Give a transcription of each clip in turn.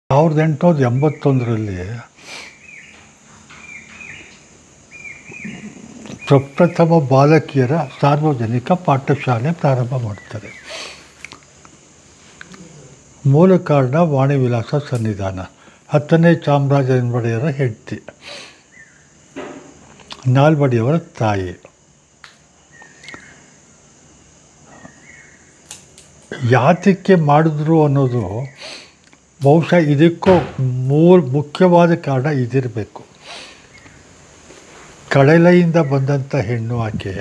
ಸಾವಿರದ ಎಂಟುನೂರ ಎಂಬತ್ತೊಂದರಲ್ಲಿ ಪ್ರಪ್ರಥಮ ಬಾಲಕಿಯರ ಸಾರ್ವಜನಿಕ ಪಾಠಶಾಲೆ ಪ್ರಾರಂಭ ಮಾಡ್ತಾರೆ ಮೂಲ ಕಾರಣ ವಾಣಿವಿಲಾಸ ಸನ್ನಿಧಾನ ಹತ್ತನೇ ಚಾಮರಾಜೇಂದ್ರ ಒಡೆಯರ ಹೆಂಡತಿ ನಾಲ್ವಡಿಯವರ ತಾಯಿ ಯಾತಕ್ಕೆ ಮಾಡಿದ್ರು ಅನ್ನೋದು ಬಹುಶಃ ಇದಕ್ಕೂ ಮೂರು ಮುಖ್ಯವಾದ ಕಾರಣ ಇದಿರಬೇಕು ಕಡಲೆಯಿಂದ ಬಂದಂಥ ಹೆಣ್ಣು ಆಕೆ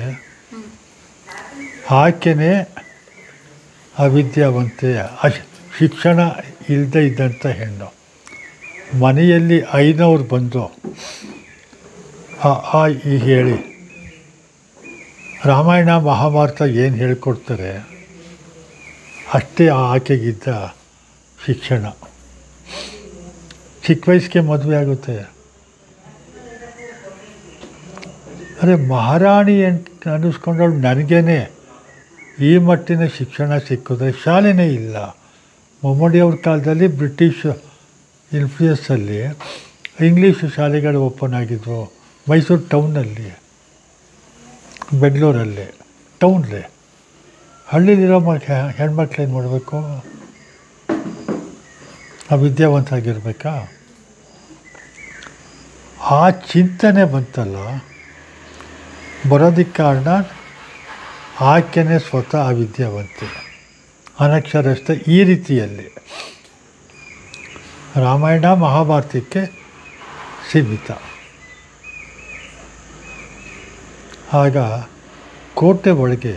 ಆಕೆನೇ ಅವಿದ್ಯಾವಂತೆ ಅಶ್ ಶಿಕ್ಷಣ ಇಲ್ಲದೆ ಇದ್ದಂಥ ಹೆಣ್ಣು ಮನೆಯಲ್ಲಿ ಐನವ್ರು ಬಂದು ಆ ಆ ಈ ಹೇಳಿ ರಾಮಾಯಣ ಮಹಾಭಾರತ ಏನು ಹೇಳ್ಕೊಡ್ತಾರೆ ಅಷ್ಟೇ ಆ ಆಕೆಗಿದ್ದ ಶಿಕ್ಷಣ ಚಿಕ್ಕ ವಯಸ್ಸಿಗೆ ಮದುವೆ ಆಗುತ್ತೆ ಅರೆ ಮಹಾರಾಣಿ ಅಂತ ಅನ್ನಿಸ್ಕೊಂಡವಳು ನನಗೇನೆ ಈ ಮಟ್ಟಿನ ಶಿಕ್ಷಣ ಸಿಕ್ಕಿದ್ರೆ ಶಾಲೆನೇ ಇಲ್ಲ ಮೊಮ್ಮಡಿಯವ್ರ ಕಾಲದಲ್ಲಿ ಬ್ರಿಟಿಷ್ ಇನ್ಫ್ಲೂಯನ್ಸಲ್ಲಿ ಇಂಗ್ಲೀಷ್ ಶಾಲೆಗಳು ಓಪನ್ ಆಗಿದ್ವು ಮೈಸೂರು ಟೌನಲ್ಲಿ ಬೆಂಗಳೂರಲ್ಲಿ ಟೌನ್ಲಿ ಹಳ್ಳಿಲಿರೋ ಮಕ್ ಹೆಣ್ಮಕ್ಳು ಏನು ಮಾಡಬೇಕು ವಿದ್ಯಾವಂತ ಆಗಿರ್ಬೇಕಾ ಆ ಚಿಂತನೆ ಬಂತಲ್ಲ ಬರೋದಕ್ಕೆ ಕಾರಣ ಆಕೆನೇ ಸ್ವತಃ ಅವಿದ್ಯಾವಂತೆ ಅನಕ್ಷರಸ್ಥ ಈ ರೀತಿಯಲ್ಲಿ ರಾಮಾಯಣ ಮಹಾಭಾರತಕ್ಕೆ ಸೀಮಿತ ಆಗ ಕೋಟೆ ಒಳಗೆ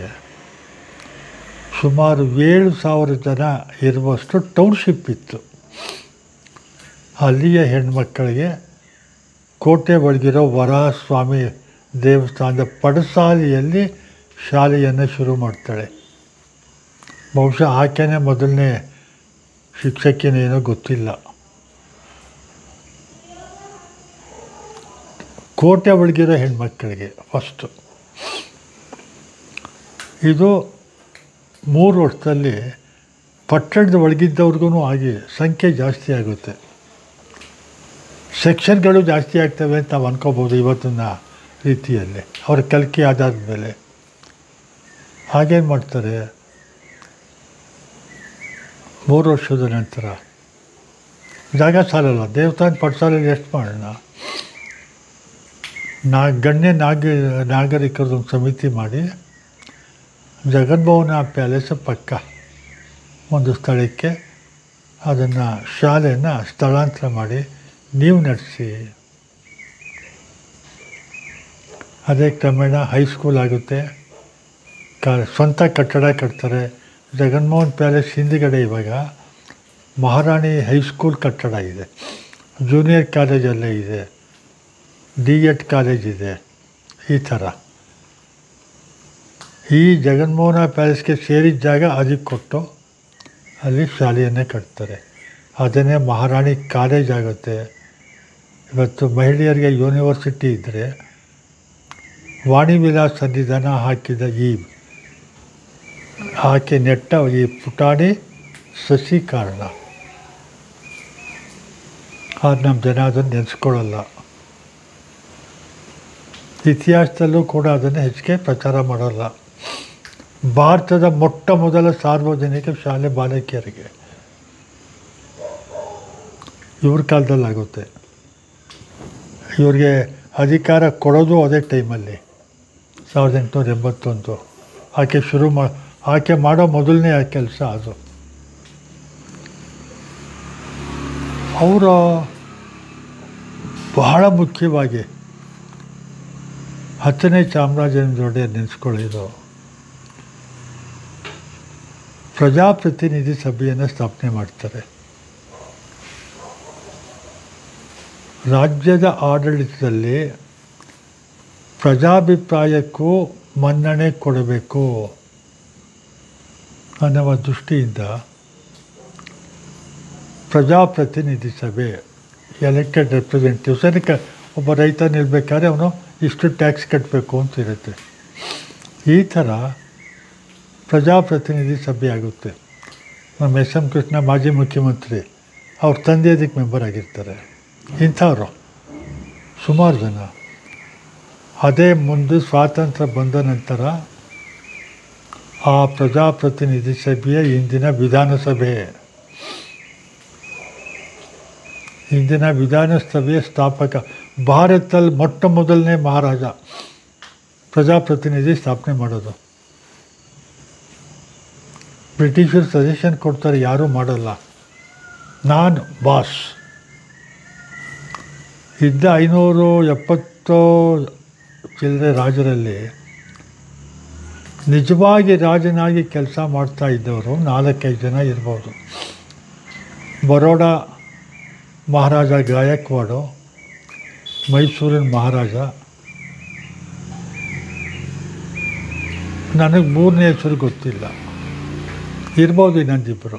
ಸುಮಾರು ಏಳು ಸಾವಿರ ಜನ ಇರುವಷ್ಟು ಟೌನ್ಶಿಪ್ ಇತ್ತು ಅಲ್ಲಿಯ ಹೆಣ್ಮಕ್ಕಳಿಗೆ ಕೋಟೆ ಒಳಗಿರೋ ವರಹಸ್ವಾಮಿ ದೇವಸ್ಥಾನದ ಪಡಸಾಲೆಯಲ್ಲಿ ಶಾಲೆಯನ್ನು ಶುರು ಮಾಡ್ತಾಳೆ ಬಹುಶಃ ಆಕೆನೇ ಮೊದಲನೇ ಶಿಕ್ಷಕಿನೇನೋ ಗೊತ್ತಿಲ್ಲ ಕೋಟೆ ಒಳಗಿರೋ ಹೆಣ್ಮಕ್ಕಳಿಗೆ ಫಸ್ಟು ಇದು ಮೂರು ವರ್ಷದಲ್ಲಿ ಪಟ್ಟಣದ ಒಳಗಿದ್ದವ್ರಿಗೂ ಆಗಿ ಸಂಖ್ಯೆ ಜಾಸ್ತಿ ಆಗುತ್ತೆ ಸೆಕ್ಷನ್ಗಳು ಜಾಸ್ತಿ ಆಗ್ತವೆ ಅಂತ ನಾವು ಅನ್ಕೋಬೋದು ಇವತ್ತಿನ ರೀತಿಯಲ್ಲಿ ಅವರ ಕಲಿಕೆ ಆಧಾರದ ಮೇಲೆ ಹಾಗೇನು ಮಾಡ್ತಾರೆ ಮೂರು ವರ್ಷದ ನಂತರ ಜಾಗ ಸಾಲಲ್ಲ ದೇವಸ್ಥಾನ ಪಡ್ಸಾಲಲ್ಲಿ ಎಷ್ಟು ಮಾಡೋಣ ನಾ ಗಣ್ಯ ನಾಗ ನಾಗರಿಕರದೊಂದು ಸಮಿತಿ ಮಾಡಿ ಜಗನ್ಮೋಹನ ಪ್ಯಾಲೇಸ್ ಪಕ್ಕ ಒಂದು ಸ್ಥಳಕ್ಕೆ ಅದನ್ನು ಶಾಲೆಯನ್ನು ಸ್ಥಳಾಂತರ ಮಾಡಿ ನೀವು ನಡೆಸಿ ಅದೇ ಕ್ರಮೇಣ ಹೈಸ್ಕೂಲ್ ಆಗುತ್ತೆ ಕ ಸ್ವಂತ ಕಟ್ಟಡ ಕಟ್ತಾರೆ ಜಗನ್ಮೋಹನ್ ಪ್ಯಾಲೇಸ್ ಹಿಂದುಗಡೆ ಇವಾಗ ಮಹಾರಾಣಿ ಹೈಸ್ಕೂಲ್ ಕಟ್ಟಡ ಇದೆ ಜೂನಿಯರ್ ಕಾಲೇಜಲ್ಲೇ ಇದೆ ಡಿ ಎಡ್ ಕಾಲೇಜ್ ಇದೆ ಈ ಥರ ಈ ಜಗನ್ಮೋಹನ ಪ್ಯಾಲೇಸ್ಗೆ ಸೇರಿದ ಜಾಗ ಅದಕ್ಕೆ ಕೊಟ್ಟು ಅಲ್ಲಿ ಶಾಲೆಯನ್ನೇ ಕಟ್ತಾರೆ ಅದನ್ನೇ ಮಹಾರಾಣಿ ಕಾಲೇಜ್ ಆಗುತ್ತೆ ಇವತ್ತು ಮಹಿಳೆಯರಿಗೆ ಯೂನಿವರ್ಸಿಟಿ ಇದ್ದರೆ ವಾಣಿ ವಿಲಾಸ್ ಸನ್ನಿಧಾನ ಹಾಕಿದ ಈ ಆಕೆ ನೆಟ್ಟ ಈ ಪುಟಾಣಿ ಸಸಿ ಕಾರಣ ಅದು ನಮ್ಮ ಜನ ಅದನ್ನು ನೆನೆಸ್ಕೊಳ್ಳಲ್ಲ ಇತಿಹಾಸದಲ್ಲೂ ಕೂಡ ಅದನ್ನು ಹೆಚ್ಚಿಗೆ ಪ್ರಚಾರ ಮಾಡೋಲ್ಲ ಭಾರತದ ಮೊಟ್ಟ ಮೊದಲ ಸಾರ್ವಜನಿಕ ಶಾಲೆ ಬಾಲಕಿಯರಿಗೆ ಇವ್ರ ಕಾಲದಲ್ಲಾಗುತ್ತೆ ಇವ್ರಿಗೆ ಅಧಿಕಾರ ಕೊಡೋದು ಅದೇ ಟೈಮಲ್ಲಿ ಸಾವಿರದ ಎಂಟುನೂರ ಎಂಬತ್ತೊಂದು ಆಕೆ ಶುರು ಮಾ ಆಕೆ ಮಾಡೋ ಮೊದಲನೇ ಕೆಲಸ ಅದು ಅವರ ಬಹಳ ಮುಖ್ಯವಾಗಿ ಹತ್ತನೇ ಚಾಮರಾಜೇಂದ್ರ ಒಡೆಯರ್ ನೆನೆಸ್ಕೊಳ್ಳಿದ್ದು ಪ್ರಜಾಪ್ರತಿನಿಧಿ ಸಭೆಯನ್ನು ಸ್ಥಾಪನೆ ಮಾಡ್ತಾರೆ ರಾಜ್ಯದ ಆಡಳಿತದಲ್ಲಿ ಪ್ರಜಾಭಿಪ್ರಾಯಕ್ಕೂ ಮನ್ನಣೆ ಕೊಡಬೇಕು ಅನ್ನುವ ದೃಷ್ಟಿಯಿಂದ ಪ್ರಜಾಪ್ರತಿನಿಧಿ ಸಭೆ ಎಲೆಕ್ಟೆಡ್ ರೆಪ್ರೆಸೆಂಟೇಟಿವ್ಸ್ ಅದಕ್ಕೆ ಒಬ್ಬ ರೈತ ನಿಲ್ಬೇಕಾದ್ರೆ ಅವನು ಇಷ್ಟು ಟ್ಯಾಕ್ಸ್ ಕಟ್ಟಬೇಕು ಅಂತ ಇರುತ್ತೆ ಈ ಥರ ಪ್ರಜಾಪ್ರತಿನಿಧಿ ಸಭೆ ಆಗುತ್ತೆ ನಮ್ಮ ಎಸ್ ಎಂ ಕೃಷ್ಣ ಮಾಜಿ ಮುಖ್ಯಮಂತ್ರಿ ಅವ್ರ ತಂದೆ ಅದಕ್ಕೆ ಮೆಂಬರ್ ಆಗಿರ್ತಾರೆ ಇಂಥವ್ರು ಸುಮಾರು ಜನ ಅದೇ ಮುಂದೆ ಸ್ವಾತಂತ್ರ್ಯ ಬಂದ ನಂತರ ಆ ಪ್ರಜಾಪ್ರತಿನಿಧಿ ಸಭೆಯ ಇಂದಿನ ವಿಧಾನಸಭೆ ಇಂದಿನ ವಿಧಾನಸಭೆಯ ಸ್ಥಾಪಕ ಭಾರತದಲ್ಲಿ ಮೊಟ್ಟ ಮೊದಲನೇ ಮಹಾರಾಜ ಪ್ರಜಾಪ್ರತಿನಿಧಿ ಸ್ಥಾಪನೆ ಮಾಡೋದು ಬ್ರಿಟಿಷರು ಸಜೆಷನ್ ಕೊಡ್ತಾರೆ ಯಾರೂ ಮಾಡಲ್ಲ ನಾನು ಬಾಸ್ ಇದ್ದ ಐನೂರು ಎಪ್ಪತ್ತು ಚಿಲ್ಲರೆ ರಾಜರಲ್ಲಿ ನಿಜವಾಗಿ ರಾಜನಾಗಿ ಕೆಲಸ ಮಾಡ್ತಾ ಇದ್ದವರು ನಾಲ್ಕೈದು ಜನ ಇರ್ಬೋದು ಬರೋಡ ಮಹಾರಾಜ ಗಾಯಕ್ವಾಡು ಮೈಸೂರಿನ ಮಹಾರಾಜ ನನಗೆ ಮೂರನೇ ಹೆಸರು ಗೊತ್ತಿಲ್ಲ ಇರ್ಬೋದು ಇನ್ನೊಂದಿಬ್ಬರು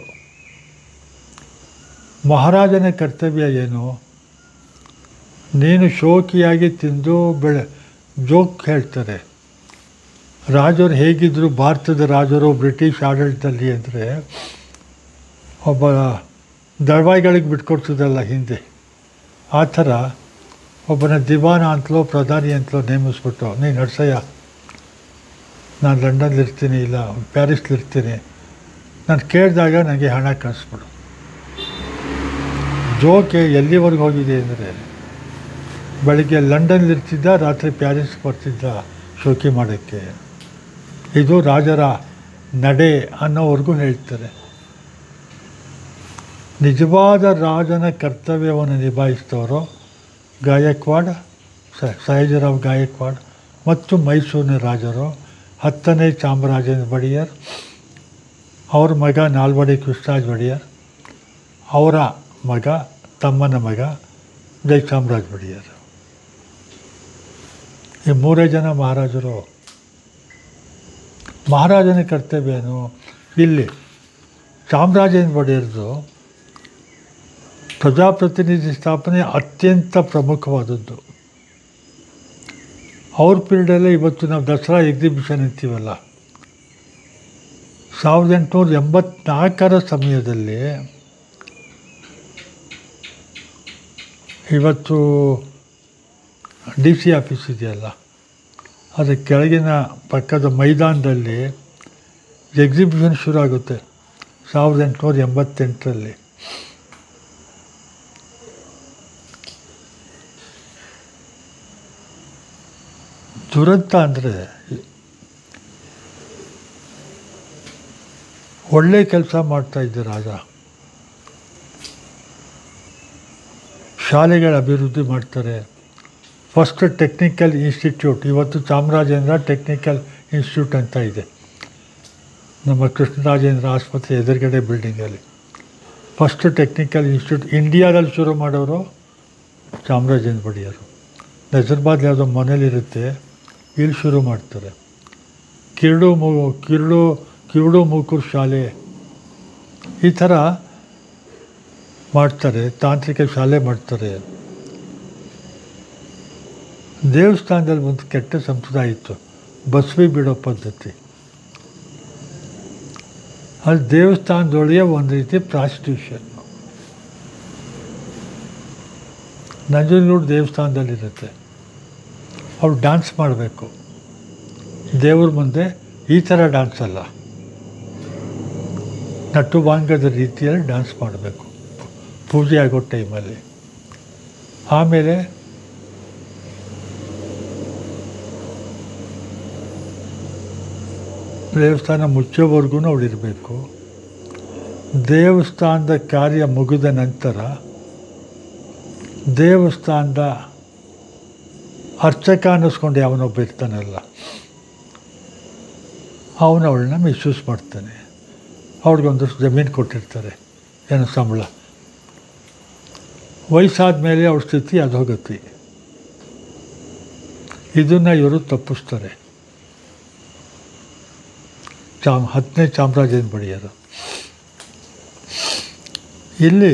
ಮಹಾರಾಜನ ಕರ್ತವ್ಯ ಏನು ನೀನು ಶೋಕಿಯಾಗಿ ತಿಂದು ಬೆಳೆ ಜೋಕ್ ಹೇಳ್ತಾರೆ ರಾಜರು ಹೇಗಿದ್ದರು ಭಾರತದ ರಾಜರು ಬ್ರಿಟಿಷ್ ಆಡಳಿತದಲ್ಲಿ ಅಂದರೆ ಒಬ್ಬ ದಳವಾಯಿಗಳಿಗೆ ಬಿಟ್ಕೊಡ್ತಿದ್ದಲ್ಲ ಹಿಂದೆ ಆ ಥರ ಒಬ್ಬನ ದಿವಾನ ಅಂತಲೋ ಪ್ರಧಾನಿ ಅಂತಲೋ ನೇಮಿಸ್ಬಿಟ್ಟು ನೀನು ನಡ್ಸಯ್ಯ ನಾನು ಲಂಡನ್ಲಿರ್ತೀನಿ ಇಲ್ಲ ಪ್ಯಾರಿಸ್ಲಿರ್ತೀನಿ ನಾನು ಕೇಳಿದಾಗ ನನಗೆ ಹಣ ಕಳಿಸ್ಬಿಡು ಜೋಕೆ ಎಲ್ಲಿವರೆಗೆ ಹೋಗಿದೆ ಅಂದರೆ ಬೆಳಗ್ಗೆ ಲಂಡನ್ಲಿರ್ತಿದ್ದ ರಾತ್ರಿ ಪ್ಯಾರಿಸ್ಗೆ ಬರ್ತಿದ್ದ ಶೋಕಿ ಮಾಡೋಕ್ಕೆ ಇದು ರಾಜರ ನಡೆ ಅನ್ನೋವರೆಗೂ ಹೇಳ್ತಾರೆ ನಿಜವಾದ ರಾಜನ ಕರ್ತವ್ಯವನ್ನು ನಿಭಾಯಿಸಿದವರು ಗಾಯಕ್ವಾಡ್ ಸ- ಸಯಾಜಿರಾವ್ ಗಾಯಕ್ವಾಡ್ ಮತ್ತು ಮೈಸೂರಿನ ರಾಜರು ಹತ್ತನೇ ಚಾಮರಾಜೇಂದ್ರ ಒಡೆಯರ್ ಅವ್ರ ಮಗ ನಾಲ್ವಡಿ ಕೃಷ್ಣರಾಜ ಒಡೆಯರ್ ಅವರ ಮಗ ತಮ್ಮನ ಮಗ ಜಯಚಾಮರಾಜ ಒಡೆಯರ್ ಈ ಮೂರೇ ಜನ ಮಹಾರಾಜರು ಮಹಾರಾಜನ ಕರ್ತವ್ಯ ಏನು ಇಲ್ಲಿ ಚಾಮರಾಜೇಂದ್ರ ಒಡೆಯರ್ದು ಪ್ರಜಾಪ್ರತಿನಿಧಿ ಸ್ಥಾಪನೆ ಅತ್ಯಂತ ಪ್ರಮುಖವಾದದ್ದು ಅವ್ರ ಪೀರಿಯಡಲ್ಲೇ ಇವತ್ತು ನಾವು ದಸರಾ ಎಕ್ಸಿಬಿಷನ್ ಅಂತೀವಲ್ಲ ಸಾವಿರದ ಎಂಟುನೂರ ಎಂಬತ್ನಾಲ್ಕರ ಸಮಯದಲ್ಲಿ ಇವತ್ತು ಡಿ ಸಿ ಆಫೀಸ್ ಇದೆಯಲ್ಲ ಅದರ ಕೆಳಗಿನ ಪಕ್ಕದ ಮೈದಾನದಲ್ಲಿ ಎಕ್ಸಿಬಿಷನ್ ಶುರು ಆಗುತ್ತೆ ಸಾವಿರದ ಎಂಟುನೂರ ಎಂಬತ್ತೆಂಟರಲ್ಲಿ ದುರಂತ ಅಂದರೆ ಒಳ್ಳೆ ಕೆಲಸ ಮಾಡ್ತಾ ಇದ್ದ ರಾಜ ಶಾಲೆಗಳ ಅಭಿವೃದ್ಧಿ ಮಾಡ್ತಾರೆ ಫಸ್ಟ್ ಟೆಕ್ನಿಕಲ್ ಇನ್ಸ್ಟಿಟ್ಯೂಟ್ ಇವತ್ತು ಚಾಮರಾಜೇಂದ್ರ ಟೆಕ್ನಿಕಲ್ ಇನ್ಸ್ಟಿಟ್ಯೂಟ್ ಅಂತ ಇದೆ ನಮ್ಮ ಕೃಷ್ಣರಾಜೇಂದ್ರ ಆಸ್ಪತ್ರೆ ಎದುರುಗಡೆ ಬಿಲ್ಡಿಂಗಲ್ಲಿ ಫಸ್ಟ್ ಟೆಕ್ನಿಕಲ್ ಇನ್ಸ್ಟಿಟ್ಯೂಟ್ ಇಂಡಿಯಾದಲ್ಲಿ ಶುರು ಮಾಡೋರು ಚಾಮರಾಜೇಂದ್ರ ಒಡೆಯರು ನಜರ್ಬಾದ್ ಯಾವುದೋ ಮನೇಲಿರುತ್ತೆ ಇಲ್ಲಿ ಶುರು ಮಾಡ್ತಾರೆ ಕಿರುಡು ಮೂ ಕಿರುಡು ಕಿರುಡು ಮೂಕೂರು ಶಾಲೆ ಈ ಥರ ಮಾಡ್ತಾರೆ ತಾಂತ್ರಿಕ ಶಾಲೆ ಮಾಡ್ತಾರೆ ದೇವಸ್ಥಾನದಲ್ಲಿ ಒಂದು ಕೆಟ್ಟ ಸಂಪ್ರದಾಯ ಇತ್ತು ಬಸವಿ ಬಿಡೋ ಪದ್ಧತಿ ಅದು ದೇವಸ್ಥಾನದೊಳಗೆ ಒಂದು ರೀತಿ ಪ್ರಾಸ್ಟಿಟ್ಯೂಷನ್ ನಂಜನಗೂಡು ದೇವಸ್ಥಾನದಲ್ಲಿರುತ್ತೆ ಅವ್ರು ಡ್ಯಾನ್ಸ್ ಮಾಡಬೇಕು ದೇವ್ರ ಮುಂದೆ ಈ ಥರ ಡ್ಯಾನ್ಸ್ ಅಲ್ಲ ನಟು ಬಾಂಗದ ರೀತಿಯಲ್ಲಿ ಡ್ಯಾನ್ಸ್ ಮಾಡಬೇಕು ಪೂಜೆ ಆಗೋ ಟೈಮಲ್ಲಿ ಆಮೇಲೆ ದೇವಸ್ಥಾನ ಮುಚ್ಚೋವರೆಗೂ ಅವಳು ಇರಬೇಕು ದೇವಸ್ಥಾನದ ಕಾರ್ಯ ಮುಗಿದ ನಂತರ ದೇವಸ್ಥಾನದ ಅರ್ಚಕ ಅನ್ನಿಸ್ಕೊಂಡು ಯಾವನೊಬ್ಬ ಇರ್ತಾನಲ್ಲ ಅವನು ಅವಳನ್ನ ಮಿಸ್ಯೂಸ್ ಮಾಡ್ತಾನೆ ಅವ್ಳಿಗೊಂದಷ್ಟು ಜಮೀನು ಕೊಟ್ಟಿರ್ತಾರೆ ಏನೋ ಸಂಬಳ ವಯಸ್ಸಾದ ಮೇಲೆ ಅವ್ರ ಸ್ಥಿತಿ ಅಧೋಗತಿ ಇದನ್ನು ಇವರು ತಪ್ಪಿಸ್ತಾರೆ ಚಾಮ್ ಹತ್ತನೇ ಚಾಮರಾಜೇಂದ್ರ ಬಡಿಯರು ಇಲ್ಲಿ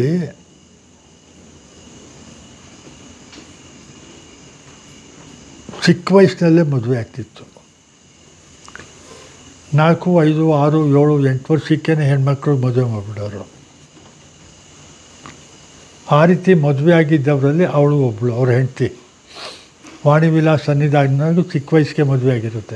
ಚಿಕ್ಕ ವಯಸ್ಸಿನಲ್ಲೇ ಮದುವೆ ಆಗ್ತಿತ್ತು ನಾಲ್ಕು ಐದು ಆರು ಏಳು ಎಂಟು ವರ್ಷಕ್ಕೇ ಹೆಣ್ಮಕ್ಳು ಮದುವೆ ಮಾಡಿಬಿಡೋರು ಆ ರೀತಿ ಮದುವೆ ಆಗಿದ್ದವರಲ್ಲಿ ಅವಳು ಒಬ್ಬಳು ಅವ್ರ ಹೆಂಡತಿ ವಾಣಿ ವಿಲಾಸ್ ಸನ್ನಿಧಾನಗೂ ಚಿಕ್ಕ ವಯಸ್ಸಿಗೆ ಮದುವೆ ಆಗಿರುತ್ತೆ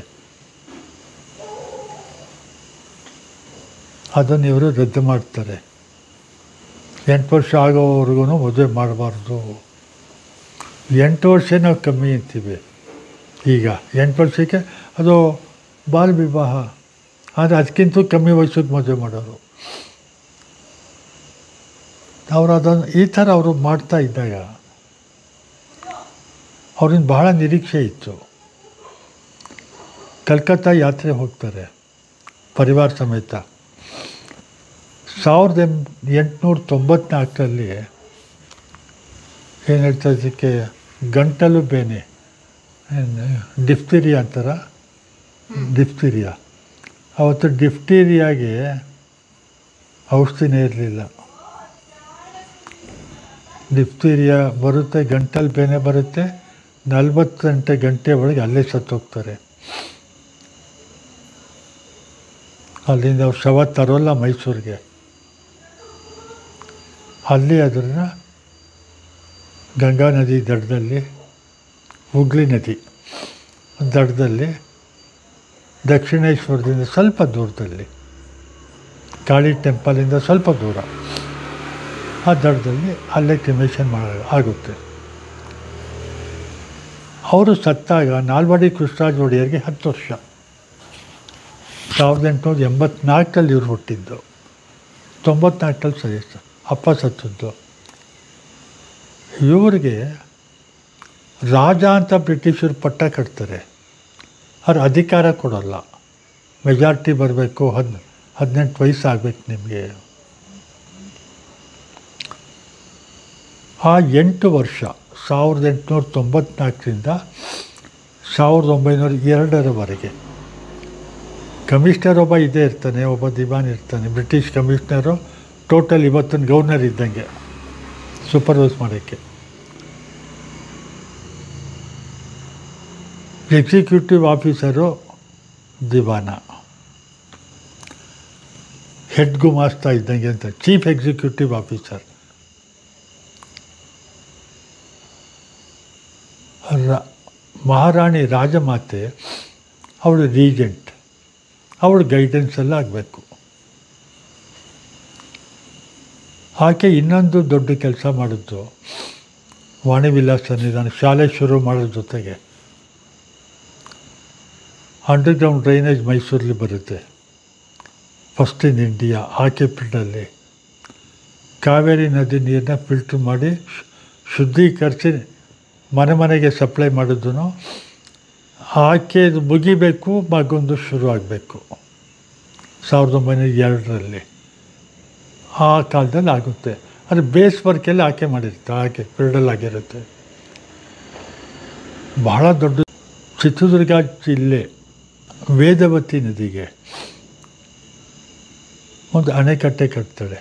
ಅದನ್ನು ಇವರು ರದ್ದು ಮಾಡ್ತಾರೆ ಎಂಟು ವರ್ಷ ಆಗೋವರೆಗೂ ಮದುವೆ ಮಾಡಬಾರ್ದು ಎಂಟು ವರ್ಷ ನಾವು ಕಮ್ಮಿ ಅಂತೀವಿ ಈಗ ಎಂಟು ವರ್ಷಕ್ಕೆ ಅದು ಬಾಲ್ ವಿವಾಹ ಆದರೆ ಅದಕ್ಕಿಂತ ಕಮ್ಮಿ ವಯಸ್ಸಿಗೆ ಮದುವೆ ಮಾಡೋರು ಅವರು ಅದನ್ನು ಈ ಥರ ಅವರು ಮಾಡ್ತಾ ಇದ್ದಾಗ ಅವ್ರಿಂದ ಬಹಳ ನಿರೀಕ್ಷೆ ಇತ್ತು ಕಲ್ಕತ್ತಾ ಯಾತ್ರೆ ಹೋಗ್ತಾರೆ ಪರಿವಾರ ಸಮೇತ ಸಾವಿರದ ಎಂ ಎಂಟುನೂರ ತೊಂಬತ್ನಾಲ್ಕರಲ್ಲಿ ಏನು ಹೇಳ್ತಾ ಇದಕ್ಕೆ ಗಂಟಲು ಬೇನೆ ಡಿಫ್ತೀರಿಯಾ ಅಂತಾರ ಡಿಫ್ತೀರಿಯಾ ಅವತ್ತು ಡಿಫ್ತೀರಿಯಾಗೆ ಔಷಧಿನೇ ಇರಲಿಲ್ಲ ಡಿಫ್ತೀರಿಯಾ ಬರುತ್ತೆ ಗಂಟಲು ಬೇನೆ ಬರುತ್ತೆ ನಲ್ವತ್ತೆಂಟು ಗಂಟೆ ಒಳಗೆ ಅಲ್ಲೇ ಸತ್ತೋಗ್ತಾರೆ ಅಲ್ಲಿಂದ ಅವ್ರು ಶವ ತರೋಲ್ಲ ಮೈಸೂರಿಗೆ ಅಲ್ಲಿ ಅದನ್ನು ಗಂಗಾ ನದಿ ದಡದಲ್ಲಿ ಹುಗ್ಲಿ ನದಿ ದಡದಲ್ಲಿ ದಕ್ಷಿಣೇಶ್ವರದಿಂದ ಸ್ವಲ್ಪ ದೂರದಲ್ಲಿ ಕಾಳಿ ಟೆಂಪಲಿಂದ ಸ್ವಲ್ಪ ದೂರ ಆ ದಡದಲ್ಲಿ ಅಲ್ಲೇ ಕ್ರಿಮೇಷನ್ ಮಾಡ ಆಗುತ್ತೆ ಅವರು ಸತ್ತಾಗ ನಾಲ್ವಡಿ ಕೃಷ್ಣರಾಜ ಒಡೆಯರ್ಗೆ ಹತ್ತು ವರ್ಷ ಸಾವಿರದ ಎಂಟುನೂರ ಎಂಬತ್ನಾಲ್ಕರಲ್ಲಿ ಇವ್ರು ಹುಟ್ಟಿದ್ದು ತೊಂಬತ್ನಾಲ್ಕರಲ್ಲಿ ಸರಿ ಅಪ್ಪ ಸತ್ತದ್ದು ಇವರಿಗೆ ರಾಜ ಅಂತ ಬ್ರಿಟಿಷರು ಪಟ್ಟ ಕಟ್ತಾರೆ ಅವ್ರು ಅಧಿಕಾರ ಕೊಡೋಲ್ಲ ಮೆಜಾರಿಟಿ ಬರಬೇಕು ಹದ್ ಹದಿನೆಂಟು ವಯಸ್ಸಾಗಬೇಕು ನಿಮಗೆ ಆ ಎಂಟು ವರ್ಷ ಸಾವಿರದ ಎಂಟುನೂರ ತೊಂಬತ್ನಾಲ್ಕರಿಂದ ಸಾವಿರದ ಒಂಬೈನೂರ ಎರಡರವರೆಗೆ ಕಮಿಷನರ್ ಒಬ್ಬ ಇದೇ ಇರ್ತಾನೆ ಒಬ್ಬ ದಿವಾನ್ ಇರ್ತಾನೆ ಬ್ರಿಟಿಷ್ ಕಮಿಷನರು ಟೋಟಲ್ ಇವತ್ತಿನ ಗವರ್ನರ್ ಇದ್ದಂಗೆ ಸೂಪರ್ವೈಸ್ ಮಾಡೋಕ್ಕೆ ಎಕ್ಸಿಕ್ಯೂಟಿವ್ ಆಫೀಸರು ದಿವಾನ ಹೆಡ್ ಗುಮಾಸ್ತಾ ಇದ್ದಂಗೆ ಅಂತ ಚೀಫ್ ಎಕ್ಸಿಕ್ಯೂಟಿವ್ ಆಫೀಸರ್ ರ ಮಹಾರಾಣಿ ರಾಜಮಾತೆ ಅವಳು ರೀಜೆಂಟ್ ಅವಳು ಗೈಡೆನ್ಸ್ ಎಲ್ಲ ಆಗಬೇಕು ಆಕೆ ಇನ್ನೊಂದು ದೊಡ್ಡ ಕೆಲಸ ಮಾಡಿದ್ದು ವಾಣಿ ವಿಲಾಸ್ ಸನ್ನಿಧಾನ ಶಾಲೆ ಶುರು ಮಾಡೋದ್ರ ಜೊತೆಗೆ ಅಂಡರ್ಗ್ರೌಂಡ್ ಡ್ರೈನೇಜ್ ಮೈಸೂರಲ್ಲಿ ಬರುತ್ತೆ ಫಸ್ಟ್ ಇನ್ ಇಂಡಿಯಾ ಆಕೆ ಪಿಂಡಲ್ಲಿ ಕಾವೇರಿ ನದಿ ನೀರನ್ನ ಫಿಲ್ಟ್ರ್ ಮಾಡಿ ಶು- ಶುದ್ಧೀಕರಿಸಿ ಮನೆ ಮನೆಗೆ ಸಪ್ಲೈ ಮಾಡಿದ್ದು ಆಕೆ ಮುಗಿಬೇಕು ಮಗೊಂದು ಶುರು ಆಗಬೇಕು ಸಾವಿರದ ಒಂಬೈನೂರ ಎರಡರಲ್ಲಿ ಆ ಕಾಲದಲ್ಲಿ ಆಗುತ್ತೆ ಅದು ಬೇಸ್ ವರ್ಕೆಲ್ಲ ಆಕೆ ಮಾಡಿರ್ತಾರೆ ಆಕೆ ಫೀಲ್ಡಲ್ಲಿ ಆಗಿರುತ್ತೆ ಬಹಳ ದೊಡ್ಡ ಚಿತ್ರದುರ್ಗ ಜಿಲ್ಲೆ ವೇದವತಿ ನದಿಗೆ ಒಂದು ಅಣೆಕಟ್ಟೆ ಕಟ್ತಾಳೆ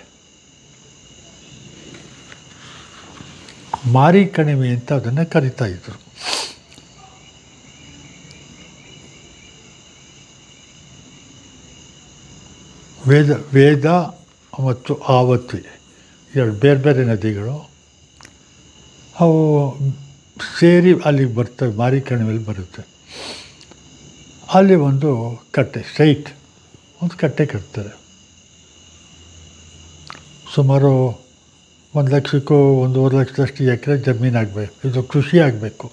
ಮಾರಿ ಕಣಿವೆ ಅಂತ ಅದನ್ನು ಕರಿತಾ ಇದ್ರು ವೇದ ವೇದ ಮತ್ತು ಆವತಿ ಎರಡು ಬೇರೆ ಬೇರೆ ನದಿಗಳು ಅವು ಸೇರಿ ಅಲ್ಲಿಗೆ ಬರ್ತವೆ ಮಾರಿ ಕಣಿವೆಯಲ್ಲಿ ಬರುತ್ತೆ ಅಲ್ಲಿ ಒಂದು ಕಟ್ಟೆ ಸ್ಟ್ರೈಟ್ ಒಂದು ಕಟ್ಟೆ ಕಟ್ತಾರೆ ಸುಮಾರು ಒಂದು ಲಕ್ಷಕ್ಕೂ ಒಂದೂವರೆ ಲಕ್ಷದಷ್ಟು ಎಕರೆ ಜಮೀನು ಆಗಬೇಕು ಇದು ಕೃಷಿ ಆಗಬೇಕು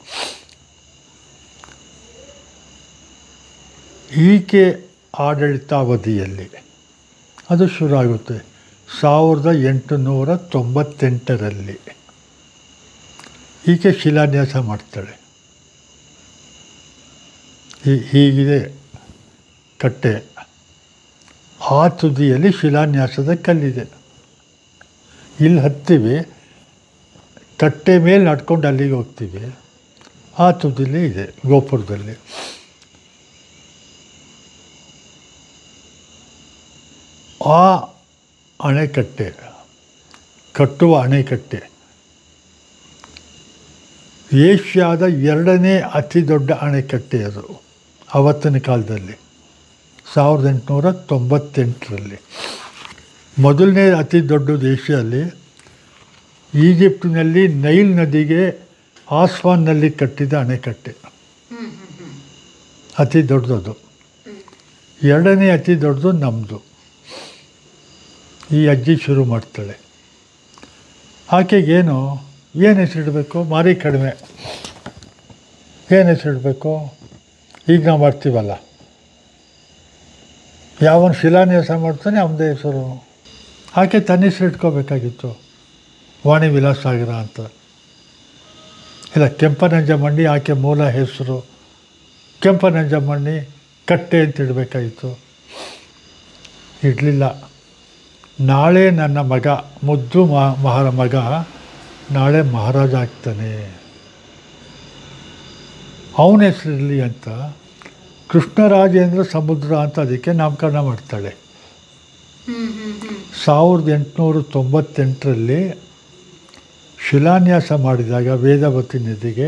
ಈಕೆ ಆಡಳಿತಾವಧಿಯಲ್ಲಿ ಅದು ಶುರು ಆಗುತ್ತೆ ಸಾವಿರದ ಎಂಟುನೂರ ತೊಂಬತ್ತೆಂಟರಲ್ಲಿ ಈಕೆ ಶಿಲಾನ್ಯಾಸ ಮಾಡ್ತಾಳೆ ಹೀ- ಹೀಗಿದೆ ಕಟ್ಟೆ ಆ ತುದಿಯಲ್ಲಿ ಶಿಲಾನ್ಯಾಸದ ಕಲ್ಲಿದೆ ಇಲ್ಲಿ ಹತ್ತೀವಿ ಕಟ್ಟೆ ಮೇಲೆ ನಡ್ಕೊಂಡು ಅಲ್ಲಿಗೆ ಹೋಗ್ತೀವಿ ಆ ತುದಿಲಿ ಇದೆ ಗೋಪುರದಲ್ಲಿ ಆ ಅಣೆಕಟ್ಟೆ ಕಟ್ಟುವ ಅಣೆಕಟ್ಟೆ ಏಷ್ಯಾದ ಎರಡನೇ ಅತಿ ದೊಡ್ಡ ಅಣೆಕಟ್ಟೆ ಅದು ಆವತ್ತಿನ ಕಾಲದಲ್ಲಿ ಸಾವಿರದ ಎಂಟುನೂರ ತೊಂಬತ್ತೆಂಟರಲ್ಲಿ ಮೊದಲನೇ ಅತಿ ದೊಡ್ಡದು ಏಷ್ಯಲ್ಲಿ ಈಜಿಪ್ಟಿನಲ್ಲಿ ನೈಲ್ ನದಿಗೆ ಆಸ್ವಾನ್ನಲ್ಲಿ ಕಟ್ಟಿದ ಅಣೆಕಟ್ಟೆ ಹ್ಮ್ ಹ್ಮ್ ಹ್ಮ್ ಅತಿ ದೊಡ್ಡದು ಎರಡನೇ ಅತಿ ದೊಡ್ಡದು ನಮ್ಮದು ಈ ಅಜ್ಜಿ ಶುರು ಮಾಡ್ತಾಳೆ ಆಕೆಗೇನು ಏನು ಹೆಸರಿಡಬೇಕು ಮಾರಿ ಕಡಿಮೆ ಏನು ಹೆಸರಿಡಬೇಕು ಈಗ ನಾವು ಮಾಡ್ತೀವಲ್ಲ ಯಾವನು ಶಿಲಾನ್ಯಾಸ ಮಾಡ್ತಾನೆ ಅವನದೇ ಹೆಸರು ಆಕೆ ತನ್ನ ಹೆಸರು ಇಟ್ಕೋಬೇಕಾಗಿತ್ತು ವಾಣಿ ವಿಲಾಸಾಗರ ಅಂತ ಇಲ್ಲ ಕೆಂಪನಂಜಮಣ್ಣಿ ಆಕೆ ಮೂಲ ಹೆಸರು ಕೆಂಪನಂಜಮಣ್ಣಿ ಕಟ್ಟೆ ಅಂತ ಇಡಬೇಕಾಗಿತ್ತು ಇಡಲಿಲ್ಲ ನಾಳೆ ನನ್ನ ಮಗ ಮುದ್ದು ಮ- ಮಹಾರ ಮಗ ನಾಳೆ ಮಹಾರಾಜ ಆಗ್ತಾನೆ ಅವನ ಹೆಸರಿರಲಿ ಅಂತ ಕೃಷ್ಣರಾಜೇಂದ್ರ ಸಮುದ್ರ ಅಂತ ಅದಕ್ಕೆ ನಾಮಕರಣ ಮಾಡ್ತಾಳೆ ಹ್ಮ್ ಹ್ಮ್ ಹ್ಮ್ ಸಾವಿರದ ಎಂಟುನೂರ ತೊಂಬತ್ತೆಂಟರಲ್ಲಿ ಶಿಲಾನ್ಯಾಸ ಮಾಡಿದಾಗ ವೇದವತಿ ನದಿಗೆ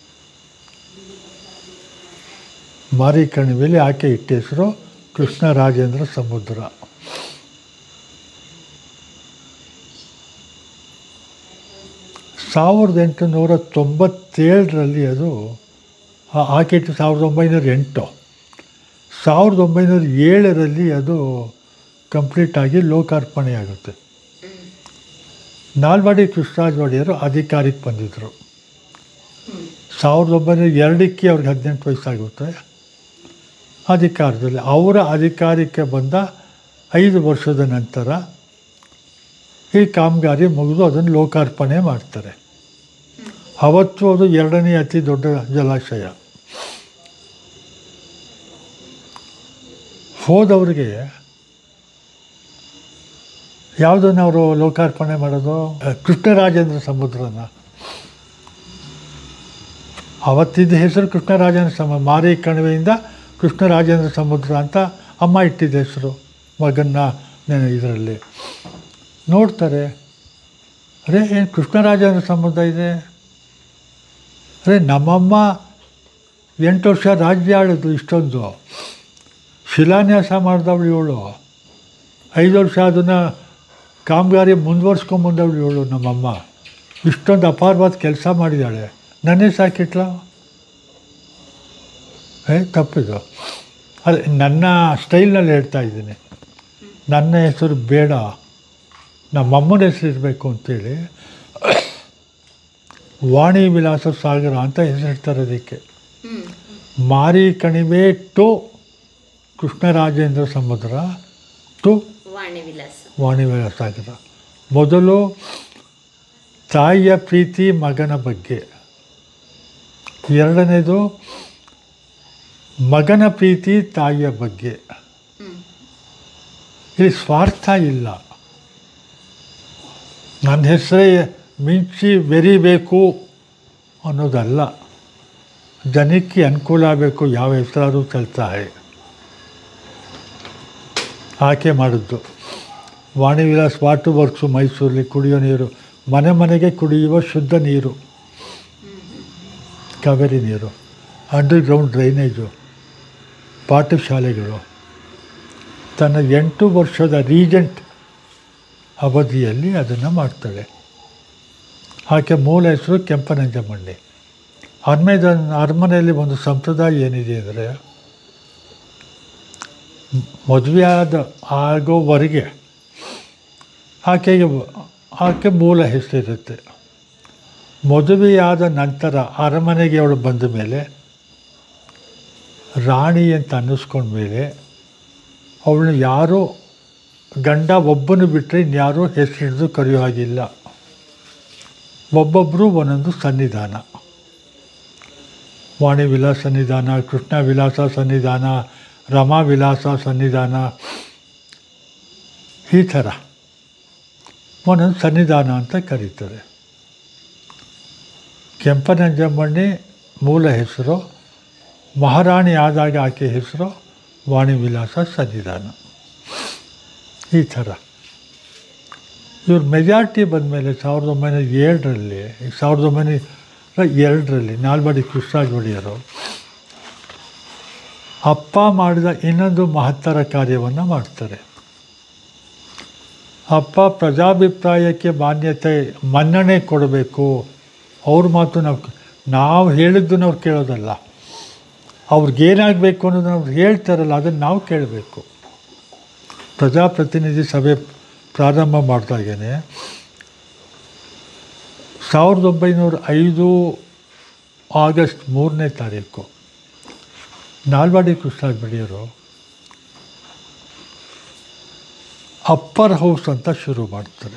ಮಾರಿ ಕಣಿವೆಯಲ್ಲಿ ಆಕೆ ಇಟ್ಟ ಹೆಸರು ಕೃಷ್ಣರಾಜೇಂದ್ರ ಸಮುದ್ರ ಸಾವಿರದ ಎಂಟುನೂರ ತೊಂಬತ್ತೇಳರಲ್ಲಿ ಅದು ಆ- ಆಕೆ ಇಟ್ಟು ಸಾವಿರದ ಒಂಬೈನೂರ ಎಂಟು ಸಾವಿರದ ಒಂಬೈನೂರ ಏಳರಲ್ಲಿ ಅದು ಕಂಪ್ಲೀಟ್ ಆಗಿ ಲೋಕಾರ್ಪಣೆ ಆಗುತ್ತೆ ನಾಲ್ವಾಡಿ ಕೃಷ್ಣರಾಜ ಒಡೆಯರು ಅಧಿಕಾರಕ್ಕೆ ಬಂದಿದ್ದರು ಹ್ಮ್ ಸಾವಿರದ ಒಂಬೈನೂರ ಎರಡಕ್ಕೆ ಅವ್ರಿಗೆ ಹದಿನೆಂಟು ವಯಸ್ಸಾಗುತ್ತೆ ಅಧಿಕಾರದಲ್ಲಿ ಅವರ ಅಧಿಕಾರಕ್ಕೆ ಬಂದ ಐದು ವರ್ಷದ ನಂತರ ಈ ಕಾಮಗಾರಿ ಮುಗಿದು ಅದನ್ನು ಲೋಕಾರ್ಪಣೆ ಮಾಡ್ತಾರೆ ಅವತ್ತು ಅದು ಎರಡನೇ ಅತಿ ದೊಡ್ಡ ಜಲಾಶಯ ಹೋದವ್ರಿಗೆ ಯಾವುದನ್ನು ಅವರು ಲೋಕಾರ್ಪಣೆ ಮಾಡೋದು ಕೃಷ್ಣರಾಜೇಂದ್ರ ಸಮುದ್ರನ ಅವತ್ತಿದ್ದ ಹೆಸರು ಕೃಷ್ಣರಾಜೇಂದ್ರ ಸಮ ಮಾರಿ ಕಣಿವೆಯಿಂದ ಕೃಷ್ಣರಾಜೇಂದ್ರ ಸಮುದ್ರ ಅಂತ ಅಮ್ಮ ಇಟ್ಟಿದ್ದ ಹೆಸರು ಮಗನ್ನ ಇದರಲ್ಲಿ ನೋಡ್ತಾರೆ ಅರೇ ಏನು ಕೃಷ್ಣರಾಜೇಂದ್ರ ಸಮುದ್ರ ಇದೆ ಅರೇ ನಮ್ಮಮ್ಮ ಎಂಟು ವರ್ಷ ರಾಜ್ಯ ಆಳಿದ್ರು ಇಷ್ಟೊಂದು ಶಿಲಾನ್ಯಾಸ ಮಾಡಿದವಳು ಇವಳು ಐದು ವರ್ಷ ಅದನ್ನು ಕಾಮಗಾರಿ ಮುಂದುವರ್ಸ್ಕೊಂಬಂದವಳು ಇವಳು ನಮ್ಮಮ್ಮ ಇಷ್ಟೊಂದು ಅಪಾರವಾದ ಕೆಲಸ ಮಾಡಿದ್ದಾಳೆ ನನ್ನೇ ಸಾಕಿಟ್ಲ ಏ ತಪ್ಪಿದು ಅದೇ ನನ್ನ ಸ್ಟೈಲ್ನಲ್ಲಿ ಹೇಳ್ತಾ ಇದ್ದೀನಿ ನನ್ನ ಹೆಸರು ಬೇಡ ನಮ್ಮಮ್ಮನ ಹೆಸರು ಇರಬೇಕು ಅಂತೇಳಿ ವಾಣಿ ವಿಲಾಸ ಸಾಗರ ಅಂತ ಹೆಸರಿಡ್ತಾರೆ ಅದಕ್ಕೆ ಹ್ಮ್ ಮಾರಿ ಕಣಿವೆ ಟು ಕೃಷ್ಣರಾಜೇಂದ್ರ ಸಮುದ್ರ ಟು ವಾಣಿ ವಿಲಾಸ ವಾಣಿ ವಿಲಾಸ ಸಾಗರ ಮೊದಲು ತಾಯಿಯ ಪ್ರೀತಿ ಮಗನ ಬಗ್ಗೆ ಎರಡನೇದು ಮಗನ ಪ್ರೀತಿ ತಾಯಿಯ ಬಗ್ಗೆ ಹ್ಮ್ ಇಲ್ಲಿ ಸ್ವಾರ್ಥ ಇಲ್ಲ ನನ್ನ ಹೆಸರೇ ಮಿಂಚಿ ಬೆರಿಬೇಕು ಅನ್ನೋದಲ್ಲ ಜನಕ್ಕೆ ಅನುಕೂಲ ಆಗಬೇಕು ಯಾವ ಹೆಸರಾದರೂ ಚಲ್ತಾ ಹೈ ಆಕೆ ಮಾಡಿದ್ದು ವಾಣಿ ವಿಲಾಸ್ ವಾಟರ್ ವರ್ಕ್ಸು ಮೈಸೂರಲ್ಲಿ ಕುಡಿಯೋ ನೀರು ಮನೆ ಮನೆಗೆ ಕುಡಿಯುವ ಶುದ್ಧ ನೀರು ಕಾವೇರಿ ನೀರು ಅಂಡರ್ಗ್ರೌಂಡ್ ಡ್ರೈನೇಜು ಪಾಠಶಾಲೆಗಳು ತನ್ನ ಎಂಟು ವರ್ಷದ ರೀಜೆಂಟ್ ಅವಧಿಯಲ್ಲಿ ಅದನ್ನು ಮಾಡ್ತಾಳೆ ಆಕೆ ಮೂಲ ಹೆಸರು ಕೆಂಪನಂಜಮಣ್ಣಿ ಅರ್ಮೇದ ಅರಮನೆಯಲ್ಲಿ ಒಂದು ಸಂಪ್ರದಾಯ ಏನಿದೆ ಅಂದರೆ ಮದುವೆಯಾದ ಆಗೋವರೆಗೆ ಆಕೆಗೆ ಆಕೆ ಮೂಲ ಹೆಸರಿರುತ್ತೆ ಮದುವೆಯಾದ ನಂತರ ಅರಮನೆಗೆ ಅವಳು ಬಂದ ಮೇಲೆ ರಾಣಿ ಅಂತ ಅನ್ನಿಸ್ಕೊಂಡ್ಮೇಲೆ ಅವಳನ್ನ ಯಾರೂ ಗಂಡ ಒಬ್ಬನು ಬಿಟ್ಟರೆ ಇನ್ಯಾರೂ ಹೆಸರು ಹಿಡಿದು ಕರೆಯೋ ಹಾಗಿಲ್ಲ ಒಬ್ಬೊಬ್ಬರು ಒಂದೊಂದು ಸನ್ನಿಧಾನ ವಾಣಿ ವಿಲಾಸ ಸನ್ನಿಧಾನ ಕೃಷ್ಣ ವಿಲಾಸ ಸನ್ನಿಧಾನ ರಮಾ ವಿಲಾಸ ಸನ್ನಿಧಾನ ಈ ಥರ ಒಂದೊಂದು ಸನ್ನಿಧಾನ ಅಂತ ಕರೀತಾರೆ ಕೆಂಪನಂಜಮ್ಮಣ್ಣಿ ಮೂಲ ಹೆಸರು ಮಹಾರಾಣಿ ಆದಾಗ ಆಕೆ ಹೆಸರು ವಾಣಿ ವಿಲಾಸ ಸನ್ನಿಧಾನ ಈ ಥರ ಇವ್ರ ಮೆಜಾರಿಟಿ ಬಂದಮೇಲೆ ಸಾವಿರದ ಒಂಬೈನೂರ ಏಳರಲ್ಲಿ ಸಾವಿರದ ಒಂಬೈನೂರ ಎರಡರಲ್ಲಿ ನಾಲ್ವಡಿ ಕೃಷ್ಣರಾಜ ಒಡೆಯರು ಅಪ್ಪ ಮಾಡಿದ ಇನ್ನೊಂದು ಮಹತ್ತರ ಕಾರ್ಯವನ್ನು ಮಾಡ್ತಾರೆ ಅಪ್ಪ ಪ್ರಜಾಭಿಪ್ರಾಯಕ್ಕೆ ಮಾನ್ಯತೆ ಮನ್ನಣೆ ಕೊಡಬೇಕು ಅವ್ರ ಮಾತು ನಾವು ನಾವು ಹೇಳಿದ್ದನ್ನು ಅವ್ರು ಕೇಳೋದಲ್ಲ ಅವ್ರಿಗೇನಾಗಬೇಕು ಅನ್ನೋದನ್ನ ಅವ್ರು ಹೇಳ್ತಾರಲ್ಲ ಅದನ್ನು ನಾವು ಕೇಳಬೇಕು ಪ್ರಜಾಪ್ರತಿನಿಧಿ ಸಭೆ ಪ್ರಾರಂಭ ಮಾಡಿದಾಗೇ ಸಾವಿರದ ಒಂಬೈನೂರ ಐದು ಆಗಸ್ಟ್ ಮೂರನೇ ತಾರೀಕು ನಾಲ್ವಾಡಿ ಕೃಷ್ಣ ಬೆಳೆಯೋರು ಅಪ್ಪರ್ ಹೌಸ್ ಅಂತ ಶುರು ಮಾಡ್ತಾರೆ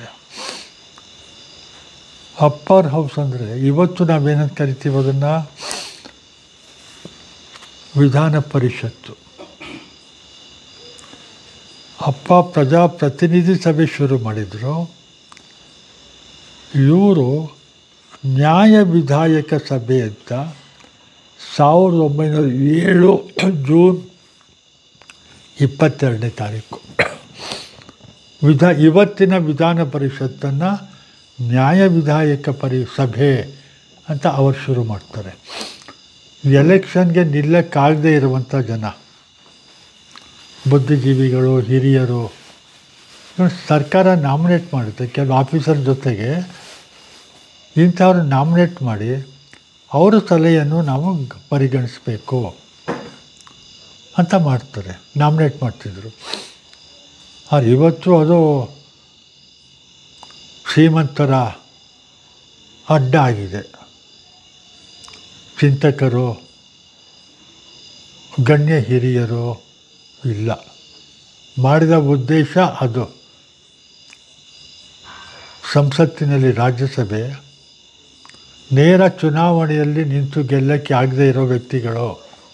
ಅಪ್ಪರ್ ಹೌಸ್ ಅಂದರೆ ಇವತ್ತು ನಾವೇನಂತ ಕರಿತೀವಿ ಅದನ್ನು ವಿಧಾನ ಪರಿಷತ್ತು ಅಪ್ಪ ಪ್ರಜಾಪ್ರತಿನಿಧಿ ಸಭೆ ಶುರು ಮಾಡಿದರು ಇವರು ನ್ಯಾಯ ವಿಧಾಯಕ ಸಭೆ ಅಂತ ಸಾವಿರದ ಒಂಬೈನೂರ ಏಳು ಜೂನ್ ಇಪ್ಪತ್ತೆರಡನೇ ತಾರೀಕು ವಿಧಾ ಇವತ್ತಿನ ವಿಧಾನ ಪರಿಷತ್ತನ್ನು ನ್ಯಾಯ ವಿಧಾಯಕ ಪರಿ ಸಭೆ ಅಂತ ಅವರು ಶುರು ಮಾಡ್ತಾರೆ ಎಲೆಕ್ಷನ್ಗೆ ನಿಲ್ಲಕ್ಕಾಗದೇ ಇರುವಂಥ ಜನ ಬುದ್ಧಿಜೀವಿಗಳು ಹಿರಿಯರು ಇವ್ರು ಸರ್ಕಾರ ನಾಮಿನೇಟ್ ಮಾಡುತ್ತೆ ಕೆಲವು ಆಫೀಸರ್ ಜೊತೆಗೆ ಇಂಥವ್ರು ನಾಮಿನೇಟ್ ಮಾಡಿ ಅವರ ಸಲಹೆಯನ್ನು ನಾವು ಗ- ಪರಿಗಣಿಸಬೇಕು ಅಂತ ಮಾಡ್ತಾರೆ ನಾಮಿನೇಟ್ ಮಾಡ್ತಿದ್ರು ಆದ್ರೆ ಇವತ್ತು ಅದು ಶ್ರೀಮಂತರ ಅಡ್ಡ ಆಗಿದೆ ಚಿಂತಕರು ಗಣ್ಯ ಹಿರಿಯರು ಇಲ್ಲ ಮಾಡಿದ ಉದ್ದೇಶ ಅದು ಸಂಸತ್ತಿನಲ್ಲಿ ರಾಜ್ಯಸಭೆ ನೇರ ಚುನಾವಣೆಯಲ್ಲಿ ನಿಂತು ಗೆಲ್ಲಕ್ಕೆ ಆಗದೇ ಇರೋ ವ್ಯಕ್ತಿಗಳು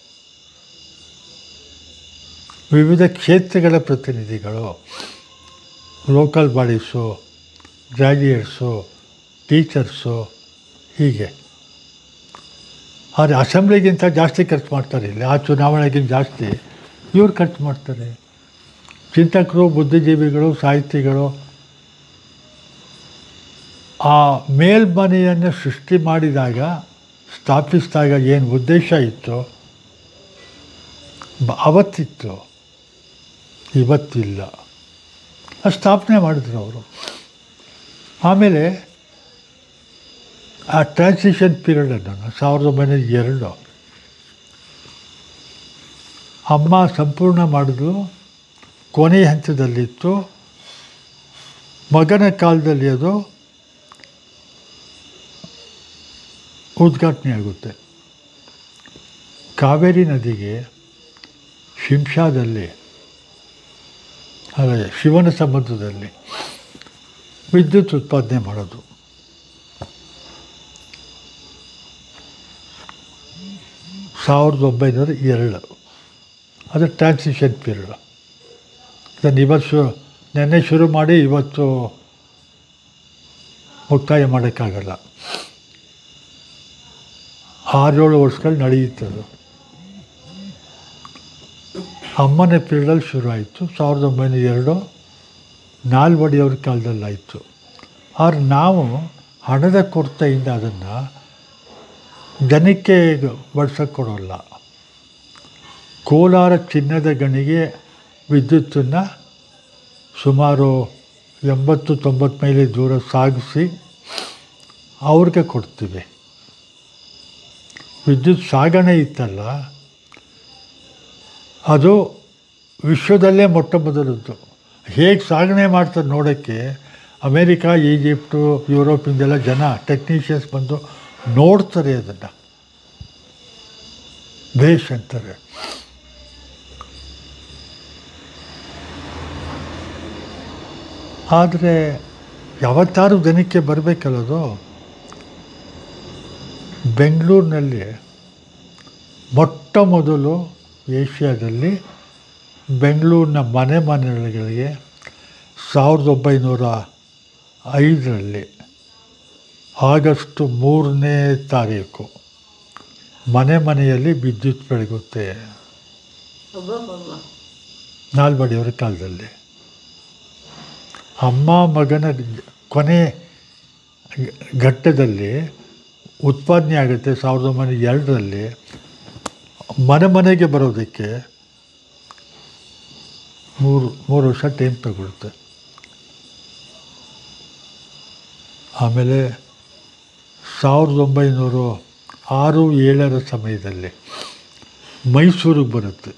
ವಿವಿಧ ಕ್ಷೇತ್ರಗಳ ಪ್ರತಿನಿಧಿಗಳು ಲೋಕಲ್ ಬಾಡೀಸು ಗ್ರ್ಯಾಜುಯೇಟ್ಸು ಟೀಚರ್ಸು ಹೀಗೆ ಆದರೆ ಅಸೆಂಬ್ಲಿಗಿಂತ ಜಾಸ್ತಿ ಖರ್ಚು ಮಾಡ್ತಾರೆ ಇಲ್ಲಿ ಆ ಚುನಾವಣೆಗಿಂತ ಜಾಸ್ತಿ ಇವ್ರು ಖರ್ಚು ಮಾಡ್ತಾರೆ ಚಿಂತಕರು ಬುದ್ಧಿಜೀವಿಗಳು ಸಾಹಿತಿಗಳು ಆ ಮೇಲ್ಮನೆಯನ್ನು ಸೃಷ್ಟಿ ಮಾಡಿದಾಗ ಸ್ಥಾಪಿಸಿದಾಗ ಏನು ಉದ್ದೇಶ ಇತ್ತು ಬ- ಅವತ್ತಿತ್ತು ಇವತ್ತಿಲ್ಲ ಅದು ಸ್ಥಾಪನೆ ಮಾಡಿದ್ರು ಅವರು ಆಮೇಲೆ ಆ ಟ್ರಾನ್ಸಿಷನ್ ಪೀರಿಯಡನ್ನು ಸಾವಿರದ ಒಂಬೈನೂರ ಎರಡು ಅಮ್ಮ ಸಂಪೂರ್ಣ ಮಾಡಿದ್ರು ಕೊನೆಯ ಹಂತದಲ್ಲಿತ್ತು ಮಗನ ಕಾಲದಲ್ಲಿ ಅದು ಉದ್ಘಾಟನೆ ಆಗುತ್ತೆ ಕಾವೇರಿ ನದಿಗೆ ಶಿಂಷಾದಲ್ಲಿ ಹಾಗೆ ಶಿವನ ಸಮುದ್ರದಲ್ಲಿ ವಿದ್ಯುತ್ ಉತ್ಪಾದನೆ ಮಾಡೋದು ಸಾವಿರದ ಒಂಬೈನೂರ ಎರಡು ಅದು ಟ್ರಾನ್ಸಿಷನ್ ಪೀರಿಯಡ್ ಅದನ್ನು ಇವತ್ತು ಶು ನೆನ್ನೆ ಶುರು ಮಾಡಿ ಇವತ್ತು ಮುಕ್ತಾಯ ಮಾಡೋಕ್ಕಾಗಲ್ಲ ಆರೇಳು ವರ್ಷಗಳು ನಡೆಯುತ್ತದು ಅಮ್ಮನ ಪೀರಿಯಡಲ್ಲಿ ಶುರು ಆಯಿತು ಸಾವಿರದ ಒಂಬೈನೂರ ಎರಡು ನಾಲ್ವಡಿಯವ್ರ ಕಾಲದಲ್ಲಿ ಆಯಿತು ಆದ್ರೆ ನಾವು ಹಣದ ಕೊರತೆಯಿಂದ ಅದನ್ನು ಜನಕ್ಕೆ ಬಡ್ಸೋಕ್ಕೆ ಕೊಡೋಲ್ಲ ಕೋಲಾರ ಚಿನ್ನದ ಗಣಿಗೆ ವಿದ್ಯುತ್ತನ್ನು ಸುಮಾರು ಎಂಬತ್ತು ತೊಂಬತ್ತು ಮೈಲಿ ದೂರ ಸಾಗಿಸಿ ಅವ್ರಿಗೆ ಕೊಡ್ತೀವಿ ವಿದ್ಯುತ್ ಸಾಗಣೆ ಇತ್ತಲ್ಲ ಅದು ವಿಶ್ವದಲ್ಲೇ ಮೊಟ್ಟ ಮೊದಲದ್ದು ಹೇಗೆ ಸಾಗಣೆ ಮಾಡ್ತಾರೆ ನೋಡೋಕ್ಕೆ ಅಮೇರಿಕಾ ಈಜಿಪ್ಟು ಯುರೋಪಿಂದೆಲ್ಲ ಜನ ಟೆಕ್ನಿಷಿಯನ್ಸ್ ಬಂದು ನೋಡ್ತಾರೆ ಅದನ್ನು ಬೇಷ್ ಅಂತಾರೆ ಆದರೆ ಯಾವತ್ತಾರು ಜನಕ್ಕೆ ಬರಬೇಕಲ್ಲದು ಬೆಂಗಳೂರಿನಲ್ಲಿ ಮೊಟ್ಟ ಮೊದಲು ಏಷ್ಯಾದಲ್ಲಿ ಬೆಂಗಳೂರಿನ ಮನೆ ಮನೆಗಳಿಗೆ ಸಾವಿರದ ಒಂಬೈನೂರ ಐದರಲ್ಲಿ ಆಗಸ್ಟ್ ಮೂರನೇ ತಾರೀಕು ಮನೆ ಮನೆಯಲ್ಲಿ ವಿದ್ಯುತ್ ಬೆಳಗುತ್ತೆ ಒಬ್ಬೊಬ್ಬೊಬ್ಬ ನಾಲ್ವಡಿಯವರ ಕಾಲದಲ್ಲಿ ಅಮ್ಮ ಮಗನ ಕೊನೆ ಘಟ್ಟದಲ್ಲಿ ಉತ್ಪಾದನೆ ಆಗುತ್ತೆ ಸಾವಿರದ ಒಂಬೈನೂರ ಎರಡರಲ್ಲಿ ಮನೆ ಮನೆಗೆ ಬರೋದಕ್ಕೆ ಮೂರು ಮೂರು ವರ್ಷ ಟೈಮ್ ತಗೊಳುತ್ತೆ ಆಮೇಲೆ ಸಾವಿರದ ಒಂಬೈನೂರು ಆರು ಏಳರ ಸಮಯದಲ್ಲಿ ಮೈಸೂರಿಗೆ ಬರುತ್ತೆ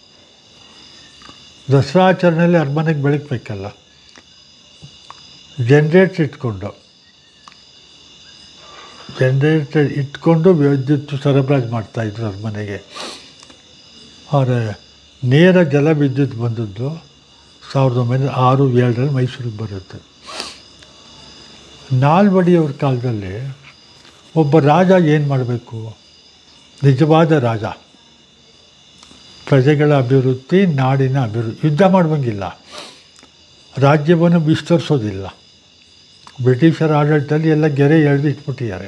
ದಸರಾ ಆಚರಣೆಯಲ್ಲಿ ಅರಮನೆಗೆ ಬೆಳಗ್ಬೇಕಲ್ಲ ಜನ್ರೇಟ್ರ್ ಇಟ್ಕೊಂಡು ಜನ್ರೇಟರ್ ಇಟ್ಕೊಂಡು ವಿದ್ಯುತ್ ಸರಬರಾಜು ಮಾಡ್ತಾಯಿದ್ರು ಅರಮನೆಗೆ ಆದರೆ ನೇರ ಜಲ ವಿದ್ಯುತ್ ಬಂದದ್ದು ಸಾವಿರದ ಒಂಬೈನೂರ ಆರು ಏಳರಲ್ಲಿ ಮೈಸೂರಿಗೆ ಬರುತ್ತೆ ನಾಲ್ವಡಿಯವ್ರ ಕಾಲದಲ್ಲಿ ಒಬ್ಬ ರಾಜ ಏನು ಮಾಡಬೇಕು ನಿಜವಾದ ರಾಜ ಪ್ರಜೆಗಳ ಅಭಿವೃದ್ಧಿ ನಾಡಿನ ಅಭಿವೃದ್ಧಿ ಯುದ್ಧ ಮಾಡುವಂಗಿಲ್ಲ ರಾಜ್ಯವನ್ನು ವಿಸ್ತರಿಸೋದಿಲ್ಲ ಬ್ರಿಟಿಷರ ಆಡಳಿತದಲ್ಲಿ ಎಲ್ಲ ಗೆರೆ ಎಳೆದು ಇಟ್ಬಿಟ್ಟಿದ್ದಾರೆ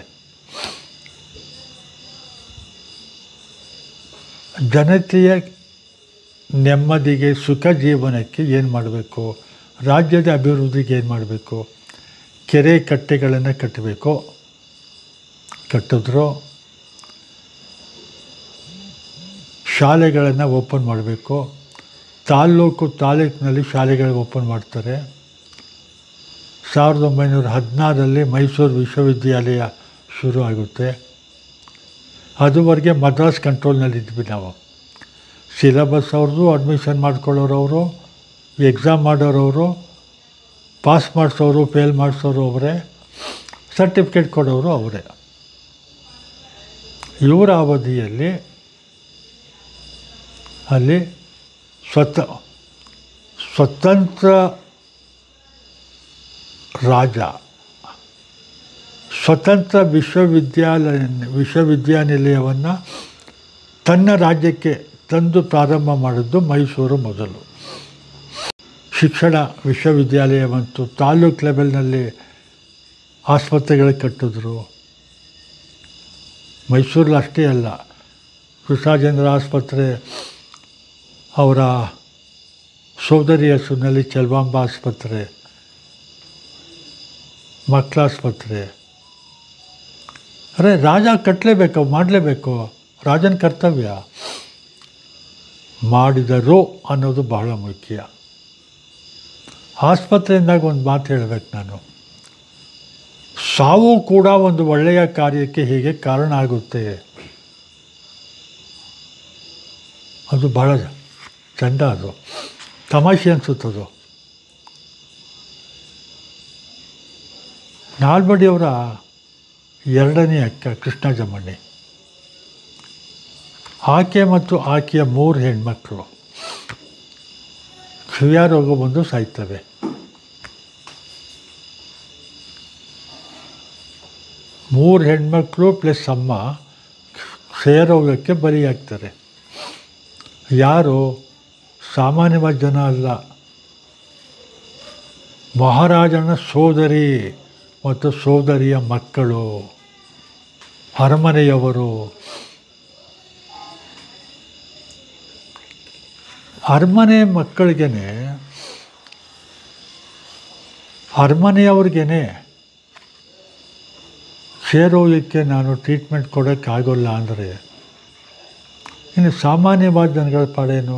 ಜನತೆಯ ನೆಮ್ಮದಿಗೆ ಸುಖ ಜೀವನಕ್ಕೆ ಏನು ಮಾಡಬೇಕು ರಾಜ್ಯದ ಅಭಿವೃದ್ಧಿಗೆ ಏನು ಮಾಡಬೇಕು ಕೆರೆ ಕಟ್ಟೆಗಳನ್ನು ಕಟ್ಟಬೇಕು ಕಟ್ಟಿದ್ರು ಶಾಲೆಗಳನ್ನು ಓಪನ್ ಮಾಡಬೇಕು ತಾಲ್ಲೂಕು ತಾಲೂಕಿನಲ್ಲಿ ಶಾಲೆಗಳು ಓಪನ್ ಮಾಡ್ತಾರೆ ಸಾವಿರದ ಒಂಬೈನೂರ ಹದಿನಾರರಲ್ಲಿ ಮೈಸೂರು ವಿಶ್ವವಿದ್ಯಾಲಯ ಶುರು ಆಗುತ್ತೆ ಅದುವರೆಗೆ ಮದ್ರಾಸ್ ಕಂಟ್ರೋಲ್ನಲ್ಲಿ ಇದ್ವಿ ನಾವು ಸಿಲೆಬಸ್ ಅವ್ರದ್ದು ಅಡ್ಮಿಷನ್ ಮಾಡ್ಕೊಳ್ಳೋರವರು ಎಕ್ಸಾಮ್ ಮಾಡೋರವರು ಪಾಸ್ ಮಾಡಿಸೋರು ಫೇಲ್ ಮಾಡಿಸೋರು ಅವರೇ ಸರ್ಟಿಫಿಕೇಟ್ ಕೊಡೋರು ಅವರೇ ಇವರ ಅವಧಿಯಲ್ಲಿ ಅಲ್ಲಿ ಸ್ವತ ಸ್ವತಂತ್ರ ರಾಜ ಸ್ವತಂತ್ರ ವಿಶ್ವವಿದ್ಯಾಲಯ ವಿಶ್ವವಿದ್ಯಾನಿಲಯವನ್ನು ತನ್ನ ರಾಜ್ಯಕ್ಕೆ ತಂದು ಪ್ರಾರಂಭ ಮಾಡಿದ್ದು ಮೈಸೂರು ಮೊದಲು ಶಿಕ್ಷಣ ವಿಶ್ವವಿದ್ಯಾಲಯ ಬಂತು ತಾಲೂಕ್ ಲೆವೆಲ್ನಲ್ಲಿ ಆಸ್ಪತ್ರೆಗಳು ಕಟ್ಟಿದ್ರು ಮೈಸೂರಲ್ಲಿ ಅಷ್ಟೇ ಅಲ್ಲ ಕೃಷ್ಣಾಜೇಂದ್ರ ಆಸ್ಪತ್ರೆ ಅವರ ಸೋದರಿ ಹೆಸರಿನಲ್ಲಿ ಚೆಲ್ವಾಂಬ ಆಸ್ಪತ್ರೆ ಮಕ್ಕಳ ಆಸ್ಪತ್ರೆ ಅರೆ ರಾಜ ಕಟ್ಟಲೇಬೇಕು ಮಾಡಲೇಬೇಕು ರಾಜನ ಕರ್ತವ್ಯ ಮಾಡಿದರು ಅನ್ನೋದು ಬಹಳ ಮುಖ್ಯ ಆಸ್ಪತ್ರೆಯಿಂದಾಗ ಒಂದು ಮಾತು ಹೇಳಬೇಕು ನಾನು ಸಾವು ಕೂಡ ಒಂದು ಒಳ್ಳೆಯ ಕಾರ್ಯಕ್ಕೆ ಹೀಗೆ ಕಾರಣ ಆಗುತ್ತೆ ಅದು ಭಾಳ ಚಂದ ಅದು ತಮಾಷೆ ಅನಿಸುತ್ತದು ನಾಲ್ಬಡಿಯವರ ಎರಡನೇ ಅಕ್ಕ ಕೃಷ್ಣ ಜಮ್ಮಣ್ಣಿ ಆಕೆ ಮತ್ತು ಆಕೆಯ ಮೂರು ಹೆಣ್ಮಕ್ಕಳು ಕ್ಷಯ ರೋಗ ಬಂದು ಸಾಯ್ತವೆ ಮೂರು ಹೆಣ್ಮಕ್ಳು ಪ್ಲಸ್ ಅಮ್ಮ ಕ್ಷಯ ರೋಗಕ್ಕೆ ಬಲಿಯಾಗ್ತಾರೆ ಯಾರು ಸಾಮಾನ್ಯವಾದ ಜನ ಅಲ್ಲ ಮಹಾರಾಜನ ಸೋದರಿ ಮತ್ತು ಸೋದರಿಯ ಮಕ್ಕಳು ಅರಮನೆಯವರು ಅರಮನೆ ಮಕ್ಕಳಿಗೇನೆ ಅರಮನೆಯವ್ರಿಗೇನೆ ಕ್ಷಯರೋಗಕ್ಕೆ ನಾನು ಟ್ರೀಟ್ಮೆಂಟ್ ಕೊಡೋಕ್ಕಾಗೋಲ್ಲ ಅಂದರೆ ಇನ್ನು ಸಾಮಾನ್ಯವಾದ ಜನಗಳ ಪಾಡೇನು